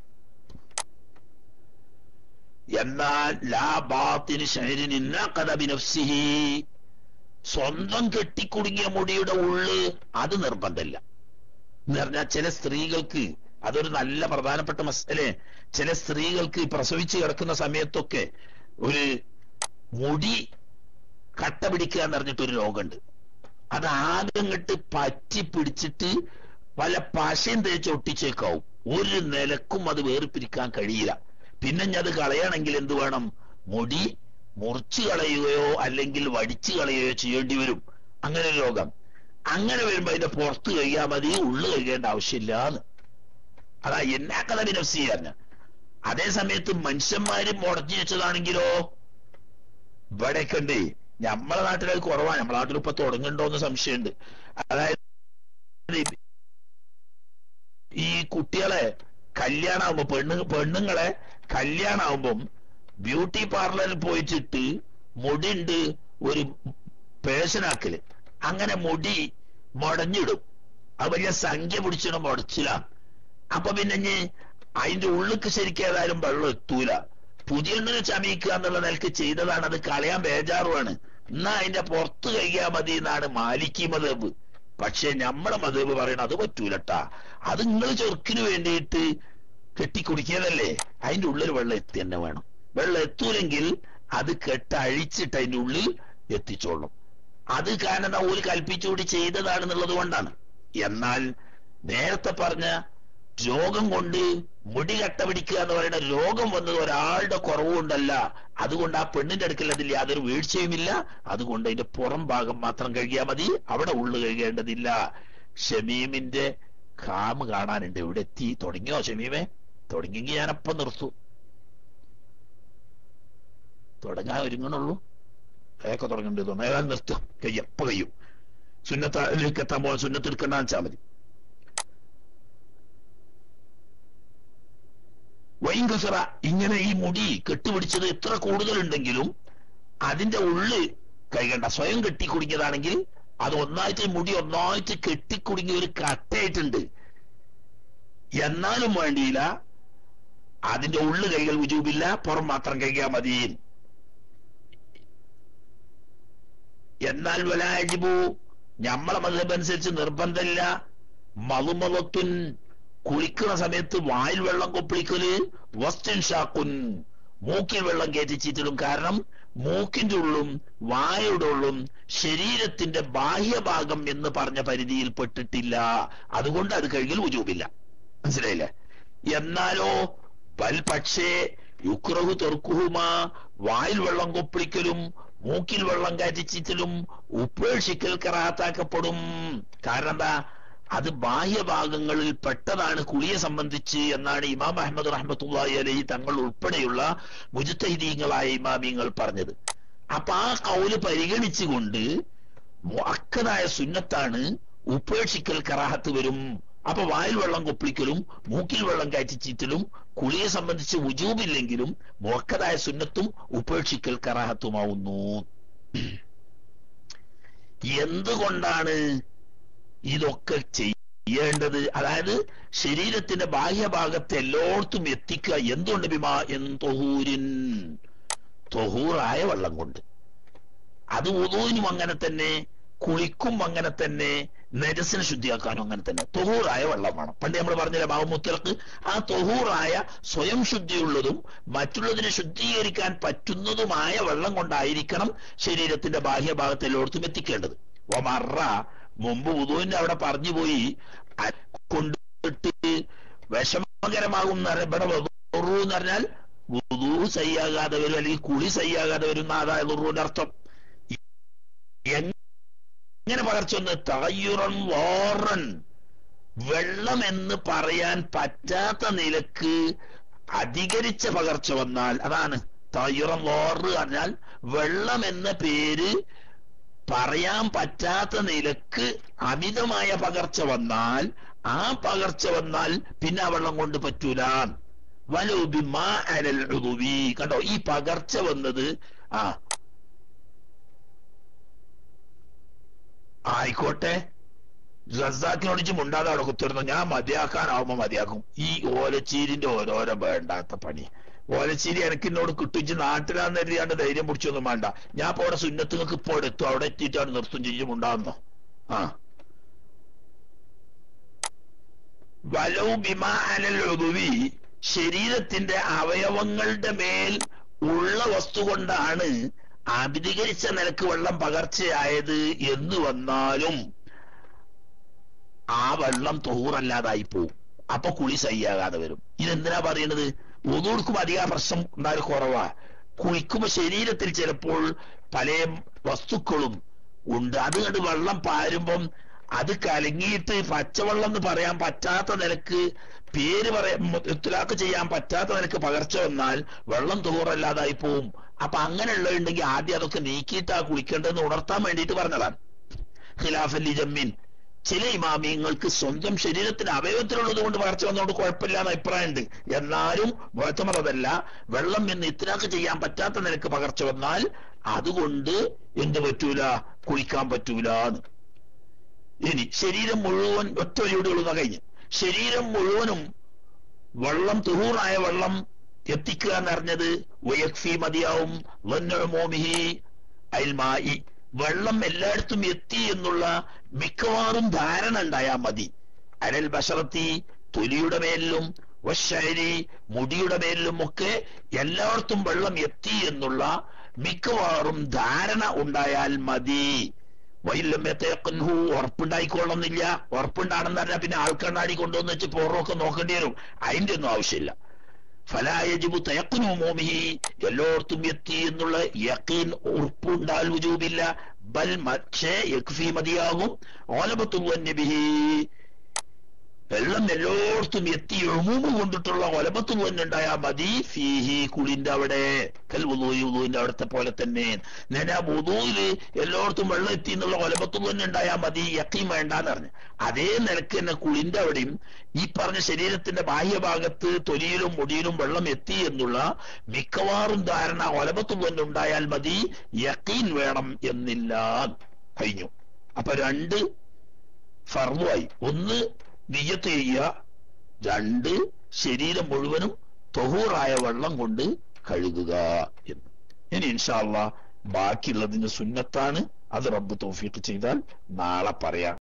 S1: എന്നാൽ ലാബാത്തിന് ശരീരിനഫ്സിഹി സ്വന്തം കെട്ടിക്കുടുങ്ങിയ മുടിയുടെ ഉള്ള് അത് നിർബന്ധമില്ല എന്ന് പറഞ്ഞാൽ ചില സ്ത്രീകൾക്ക് അതൊരു നല്ല പ്രധാനപ്പെട്ട മസലെ ചില സ്ത്രീകൾക്ക് പ്രസവിച്ച് കിടക്കുന്ന സമയത്തൊക്കെ ഒരു മുടി കട്ട പിടിക്കുക എന്ന് പറഞ്ഞിട്ടൊരു രോഗമുണ്ട് അത് ആദ്യം ഇങ്ങോട്ട് പറ്റി പിടിച്ചിട്ട് പല പശയും തേച്ച് ഒട്ടിച്ചേക്കാവും ഒരു നിലക്കും അത് വേർപിരിക്കാൻ കഴിയില്ല പിന്നെ ഞാൻ അത് കളയണമെങ്കിൽ എന്ത് വേണം മുടി മുറിച്ചു കളയുകയോ അല്ലെങ്കിൽ വടിച്ചു കളയുകയോ ചെയ്യേണ്ടി വരും അങ്ങനെ ഒരു രോഗം അങ്ങനെ വരുമ്പോ അതിന്റെ പുറത്ത് കഴിയാൻ മതി ഉള്ളു കഴിയേണ്ട ആവശ്യമില്ല എന്ന് അതാ എന്നാ കഥ വിനഫ്സിയാന്ന് അതേ സമയത്ത് മനുഷ്യന്മാര് മുടഞ്ഞു വെച്ചതാണെങ്കിലോ ഇവിടെയൊക്കെ ഉണ്ട് നമ്മളെ നാട്ടിൽ അത് കുറവാണ് നമ്മളെ നാട്ടിൽ ഇപ്പൊ തുടങ്ങുന്നുണ്ടോ എന്ന് സംശയമുണ്ട് അതായത് ഈ കുട്ടികളെ കല്യാണമാകുമ്പോ പെണ്ണു പെണ്ണുങ്ങളെ കല്യാണമാകുമ്പം ബ്യൂട്ടി പാർലറിൽ പോയിച്ചിട്ട് മുടിണ്ട് ഒരു പേഴ്സണാക്കല് അങ്ങനെ മുടി മുടഞ്ഞിടും അത് വലിയ സംഖ്യ പിടിച്ചിടും മുടച്ചില്ല അപ്പൊ പിന്നെ ഇനി അതിന്റെ ഉള്ളിക്ക് ശരിക്കും ഏതായാലും വെള്ളം എത്തൂല പുതിയ ചമയിക്കുക എന്നുള്ള നിലക്ക് ചെയ്തതാണ് അത് കളയാൻ ബേജാറുമാണ് എന്നാ അതിന്റെ പുറത്ത് കഴിയാ മതി എന്നാണ് മാലിക്കി മതബ് പക്ഷെ നമ്മളെ മതബ് പറയണ അത് പറ്റൂലട്ടാ അത് നിങ്ങൾ ചെറുക്കിന് വേണ്ടിയിട്ട് കെട്ടിക്കുടിക്കിയതല്ലേ അതിന്റെ ഉള്ളിൽ വെള്ളം എത്തി തന്നെ വേണം വെള്ളം എത്തൂലെങ്കിൽ അത് കെട്ടഴിച്ചിട്ട് അതിന്റെ ഉള്ളിൽ എത്തിച്ചോളും അത് കാരണം ഒരു കൽപ്പിച്ചുകൂടി ചെയ്തതാണെന്നുള്ളത് കൊണ്ടാണ് എന്നാൽ നേരത്തെ പറഞ്ഞ രോഗം കൊണ്ട് മുടി കട്ട പിടിക്കുക എന്ന് പറയുന്ന രോഗം വന്നത് ഒരാളുടെ കുറവുകൊണ്ടല്ല അതുകൊണ്ട് ആ പെണ്ണിന്റെ അടുക്കൽ അതിൽ യാതൊരു വീഴ്ചയുമില്ല അതുകൊണ്ട് അതിന്റെ പുറം ഭാഗം മാത്രം കഴുകിയാൽ മതി അവിടെ ഉള്ളു കഴുകേണ്ടതില്ല ഷമീമിന്റെ കാമ് കാണാനുണ്ട് ഇവിടെ എത്തി തുടങ്ങിയോ ഷമീമേ തുടങ്ങിയെങ്കിൽ ഞാനപ്പം നിർത്തൂ തുടങ്ങാൻ ഒരുങ്ങണുള്ളൂ ഏക്കെ തുടങ്ങേണ്ടത് തോന്നുന്നു ഏതായാലും നിർത്തുക കഴിയും എപ്പ കഴിയും സുന്നത്തിലേക്ക് എത്താൻ പോകാൻ സുന്നത്ത് എടുക്കണ്ടെന്ന് വെച്ചാൽ മതി വൈങ്കസറ ഇങ്ങനെ ഈ മുടി കെട്ടുപിടിച്ചത് എത്ര കൂടുതലുണ്ടെങ്കിലും അതിന്റെ ഉള്ളിൽ കൈകണ്ട സ്വയം കെട്ടിക്കുടുങ്ങിയതാണെങ്കിൽ അത് ഒന്നായിട്ട് മുടി ഒന്നായിട്ട് കെട്ടിക്കുടുങ്ങിയ ഒരു കട്ടയായിട്ടുണ്ട് എന്നാലും വേണ്ടിയില്ല അതിന്റെ ഉള്ളു കൈകൾ ഉജൂബില്ല പുറം മാത്രം കഴിക്കാൻ മതി എന്നാൽ വലാജിബു ഞമ്മളെ മതമനുസരിച്ച് നിർബന്ധമില്ല മളുമളത്തുൻ കുളിക്കുന്ന സമയത്ത് വായിൽ വെള്ളം കൊപ്പിളിക്കല് വസ്റ്റിൻ ഷാക്കുൻ മൂക്കിൽ വെള്ളം കയറ്റിച്ചിട്ടിടും കാരണം മൂക്കിന്റെ ഉള്ളും വായുടെ ഉള്ളും ശരീരത്തിന്റെ ബാഹ്യഭാഗം എന്ന് പറഞ്ഞ പരിധിയിൽ പെട്ടിട്ടില്ല അതുകൊണ്ട് അത് കഴുകൽ ഉജൂബില്ല മനസ്സിലായില്ലേ എന്നാലോ ബൽ പക്ഷേ യുക്രഹു തെർക്കുഹുമ വായിൽ വെള്ളം കൊപ്പിളിക്കലും മൂക്കിൽ വെള്ളം കയറ്റിച്ചിട്ടലും ഉപേക്ഷിക്കൽ കറാത്താക്കപ്പെടും കാരണം എന്താ അത് ബാഹ്യഭാഗങ്ങളിൽ പെട്ടതാണ് കുളിയെ സംബന്ധിച്ച് എന്നാണ് ഇമാം അഹമ്മദ് റഹ്മത്തുള്ളി അലഹി തങ്ങൾ ഉൾപ്പെടെയുള്ള മുജത്തഹിദീങ്ങളായ ഇമാമിങ്ങൾ പറഞ്ഞത് അപ്പൊ ആ കൗല് പരിഗണിച്ചുകൊണ്ട് അക്കതായ സുന്നത്താണ് ഉപേക്ഷിക്കൽ കറാഹത്ത് വരും അപ്പൊ വായിൽ വെള്ളം കൊപ്പിളിക്കലും മൂക്കിൽ വെള്ളം കയറ്റിച്ചീറ്റലും കുളിയെ സംബന്ധിച്ച് ഉജൂബില്ലെങ്കിലും മുഴക്കതായ സുന്നത്തും ഉപേക്ഷിക്കൽ കറാഹത്തുമാവുന്നു എന്തുകൊണ്ടാണ് ഇതൊക്കെ ചെയ്യേണ്ടത് അതായത് ശരീരത്തിന്റെ ബാഹ്യഭാഗത്ത് എല്ലായിടത്തും എത്തിക്കുക എന്തുകൊണ്ട് ബിമാ എന്തൊഹൂരിൻ തൊഹൂറായ വെള്ളം കൊണ്ട് അത് ഉദൂനും അങ്ങനെ തന്നെ കുളിക്കും അങ്ങനെ തന്നെ നജസിനെ ശുദ്ധിയാക്കാനും അങ്ങനെ തന്നെ തൊഹൂറായ വെള്ളം വേണം പണ്ട് നമ്മൾ പറഞ്ഞില്ല മാവുമുത്തലക്ക് ആ തൊഹൂറായ സ്വയം ശുദ്ധിയുള്ളതും മറ്റുള്ളതിനെ ശുദ്ധീകരിക്കാൻ പറ്റുന്നതുമായ വെള്ളം കൊണ്ടായിരിക്കണം ശരീരത്തിന്റെ ബാഹ്യഭാഗത്ത് എല്ലായിടത്തും എത്തിക്കേണ്ടത് ഒമറ മുമ്പ് ഉദുവിന്റെ അവിടെ പറഞ്ഞു പോയി കൊണ്ടിട്ട് വിഷമകരമാകും ഇവിടെ വുദു എന്ന് പറഞ്ഞാൽ വുദു സയ്യാകാതെ വരും അല്ലെങ്കിൽ കുളി സയ്യാകാതെ വരും എന്നാ വുറുവിന്റെ അർത്ഥം എങ്ങനെ പകർച്ചൊന്ന് തയ്യുറൻ വാറൻ വെള്ളം എന്ന് പറയാൻ പറ്റാത്ത നിലക്ക് അധികരിച്ച പകർച്ച വന്നാൽ അതാണ് തയ്യുറൻ വാറ് പറഞ്ഞാൽ വെള്ളം എന്ന പേര് പറയാൻ പറ്റാത്ത നിലക്ക് അമിതമായ പകർച്ച വന്നാൽ ആ പകർച്ച വന്നാൽ പിന്നെ ആ വെള്ളം കൊണ്ട് പറ്റൂല വലോബിമാ അലൽ ഉദുവി കണ്ടോ ഈ പകർച്ച വന്നത് ആ ആയിക്കോട്ടെ റസാക്കിനോട് ഇച്ച് മുണ്ടാതെ അവിടെ കുത്തിരുന്നു ഞാൻ മതിയാക്കാനാവുമ്പോ മതിയാക്കും ഈ ഓലച്ചീരിന്റെ ഓരോരോ വേണ്ടാത്ത പണി ഓലച്ചീരി എനക്കിന്നോട് കിട്ടിച്ച് നാട്ടിലാന്ന് എഴുതിയാണ്ട് ധൈര്യം പിടിച്ചൊന്നും വേണ്ട ഞാൻ ഇപ്പൊ അവിടെ സുന്നത്തുങ്ങൾക്ക് ഇപ്പൊ അവിടെ എത്തും അവിടെ എത്തിയിട്ടാണ് നിർത്തും ചെയ്യും ഉണ്ടാകുന്നോ ആ വലവ് ബിമാനലുവി ശരീരത്തിന്റെ അവയവങ്ങളുടെ മേൽ ഉള്ള വസ്തു കൊണ്ടാണ് അഭിധികരിച്ച നിലക്ക് വെള്ളം പകർച്ചയായത് എന്ന് വന്നാലും ആ വെള്ളം തോറല്ലാതായി പോവും അപ്പൊ കുളി സയ്യാകാതെ വരും ഇതെന്തിനാ പറയുന്നത് ഒതുകൊടുക്കും അധിക പ്രശ്നം ഉണ്ടായാലും കുറവാ കുളിക്കുമ്പോ ശരീരത്തിൽ ചിലപ്പോൾ പല വസ്തുക്കളും ഉണ്ട് അത് കണ്ട് വെള്ളം പാരുമ്പം അത് കലങ്ങിയിട്ട് പച്ചവെള്ളം എന്ന് പറയാൻ പറ്റാത്ത നിലക്ക് പേര് പറയാൻ എത്തുലാക്ക് ചെയ്യാൻ പറ്റാത്ത നിലക്ക് പകർച്ച വന്നാൽ വെള്ളം തോറല്ലാതായി പോവും അപ്പൊ അങ്ങനെയുള്ളതുണ്ടെങ്കിൽ ആദ്യം അതൊക്കെ നീക്കിയിട്ടാ കുളിക്കേണ്ടതെന്ന് ഉണർത്താൻ വേണ്ടിയിട്ട് പറഞ്ഞതാണ് ഖിലാഫല്ലി ജമ്മീൻ ചില ഇമാമിയങ്ങൾക്ക് സ്വന്തം ശരീരത്തിന് അവയവത്തിലുള്ളത് കൊണ്ട് പകർച്ച വന്നുകൊണ്ട് കുഴപ്പമില്ല എന്ന അഭിപ്രായമുണ്ട് എന്നാലും മുഴത്തമതല്ല വെള്ളം എന്ന് ഇത്തിനാക്ക് ചെയ്യാൻ പറ്റാത്ത നിലക്ക് പകർച്ച വന്നാൽ അതുകൊണ്ട് എന്ത് പറ്റൂല കുളിക്കാൻ പറ്റൂല ഇനി ശരീരം മുഴുവൻ ഒറ്റ വഴിയോടെയുള്ള കഴിഞ്ഞ് ശരീരം മുഴുവനും വെള്ളം തുഹൂറായ വെള്ളം എത്തിക്കുക എന്നറിഞ്ഞത് വയക്ഫി മതിയാവും മോമിഹി അയൽമായി വെള്ളം എല്ലായിടത്തും എത്തി എന്നുള്ള മിക്കവാറും ധാരണ ഉണ്ടായാൽ മതി അരൽ ബഷറത്തി തൊലിയുടെ മേലിലും വശരി മുടിയുടെ മേലിലും ഒക്കെ എല്ലായിടത്തും വെള്ളം എത്തി എന്നുള്ള മിക്കവാറും ധാരണ ഉണ്ടായാൽ മതി വൈലമ്യത്തേക്കൻഹു ഉറപ്പുണ്ടായിക്കൊള്ളുന്നില്ല ഉറപ്പുണ്ടാണെന്ന് പറഞ്ഞാൽ പിന്നെ ആൾക്കണ്ണാടി കൊണ്ടുവന്ന് വെച്ച് പോറൊക്കെ നോക്കേണ്ടി വരും അതിന്റെ ഒന്നും ആവശ്യമില്ല ഫലായജിബു തയക്കുനു മോമിഹി എല്ലായിടത്തും എത്തി എന്നുള്ള യക്കീൻ ഉറപ്പുണ്ടാൽ വുജൂബില്ല ബൽ പക്ഷേ യക്ഫി മതിയാകും ഓലബത്തുബിഹി വെള്ളം എല്ലായിടത്തും എത്തി എഴുമൂന്ന് കൊണ്ടിട്ടുള്ള ഒലബത്ത് തന്നെ ഉണ്ടായാൽ മതി ഫീഹി കുളിന്റെ അവിടെ കൽ വുദൂയി വുദൂവിന്റെ അവിടുത്തെ പോലെ തന്നെ ഞാൻ ആ വുദൂയില് എല്ലായിടത്തും വെള്ളം എത്തി എന്നുള്ള ഒലബത്ത് തന്നെ ഉണ്ടായാൽ മതി യക്കീം വേണ്ടാന്ന് പറഞ്ഞു അതേ നിലക്ക് തന്നെ കുളിന്റെ അവിടെയും ഈ പറഞ്ഞ ശരീരത്തിന്റെ ബാഹ്യഭാഗത്ത് തൊലിയിലും മുടിയിലും വെള്ളം എത്തി എന്നുള്ള മിക്കവാറും ധാരണ ഒലബത്ത് തന്നെ ഉണ്ടായാൽ മതി യക്കീൻ വേണം എന്നില്ല കഴിഞ്ഞു അപ്പൊ രണ്ട് ഫർവായി ഒന്ന് നിയ്യത്ത് ചെയ്യുക രണ്ട് ശരീരം മുഴുവനും തൊഹൂറായ വെള്ളം കൊണ്ട് കഴുകുക എന്ന് ഇനി ഇൻഷാല്ല ബാക്കിയുള്ളതിന് സുന്നത്താണ് അത് റബ്ബ് തൗഫീഖ് ചെയ്താൽ നാളെ പറയാം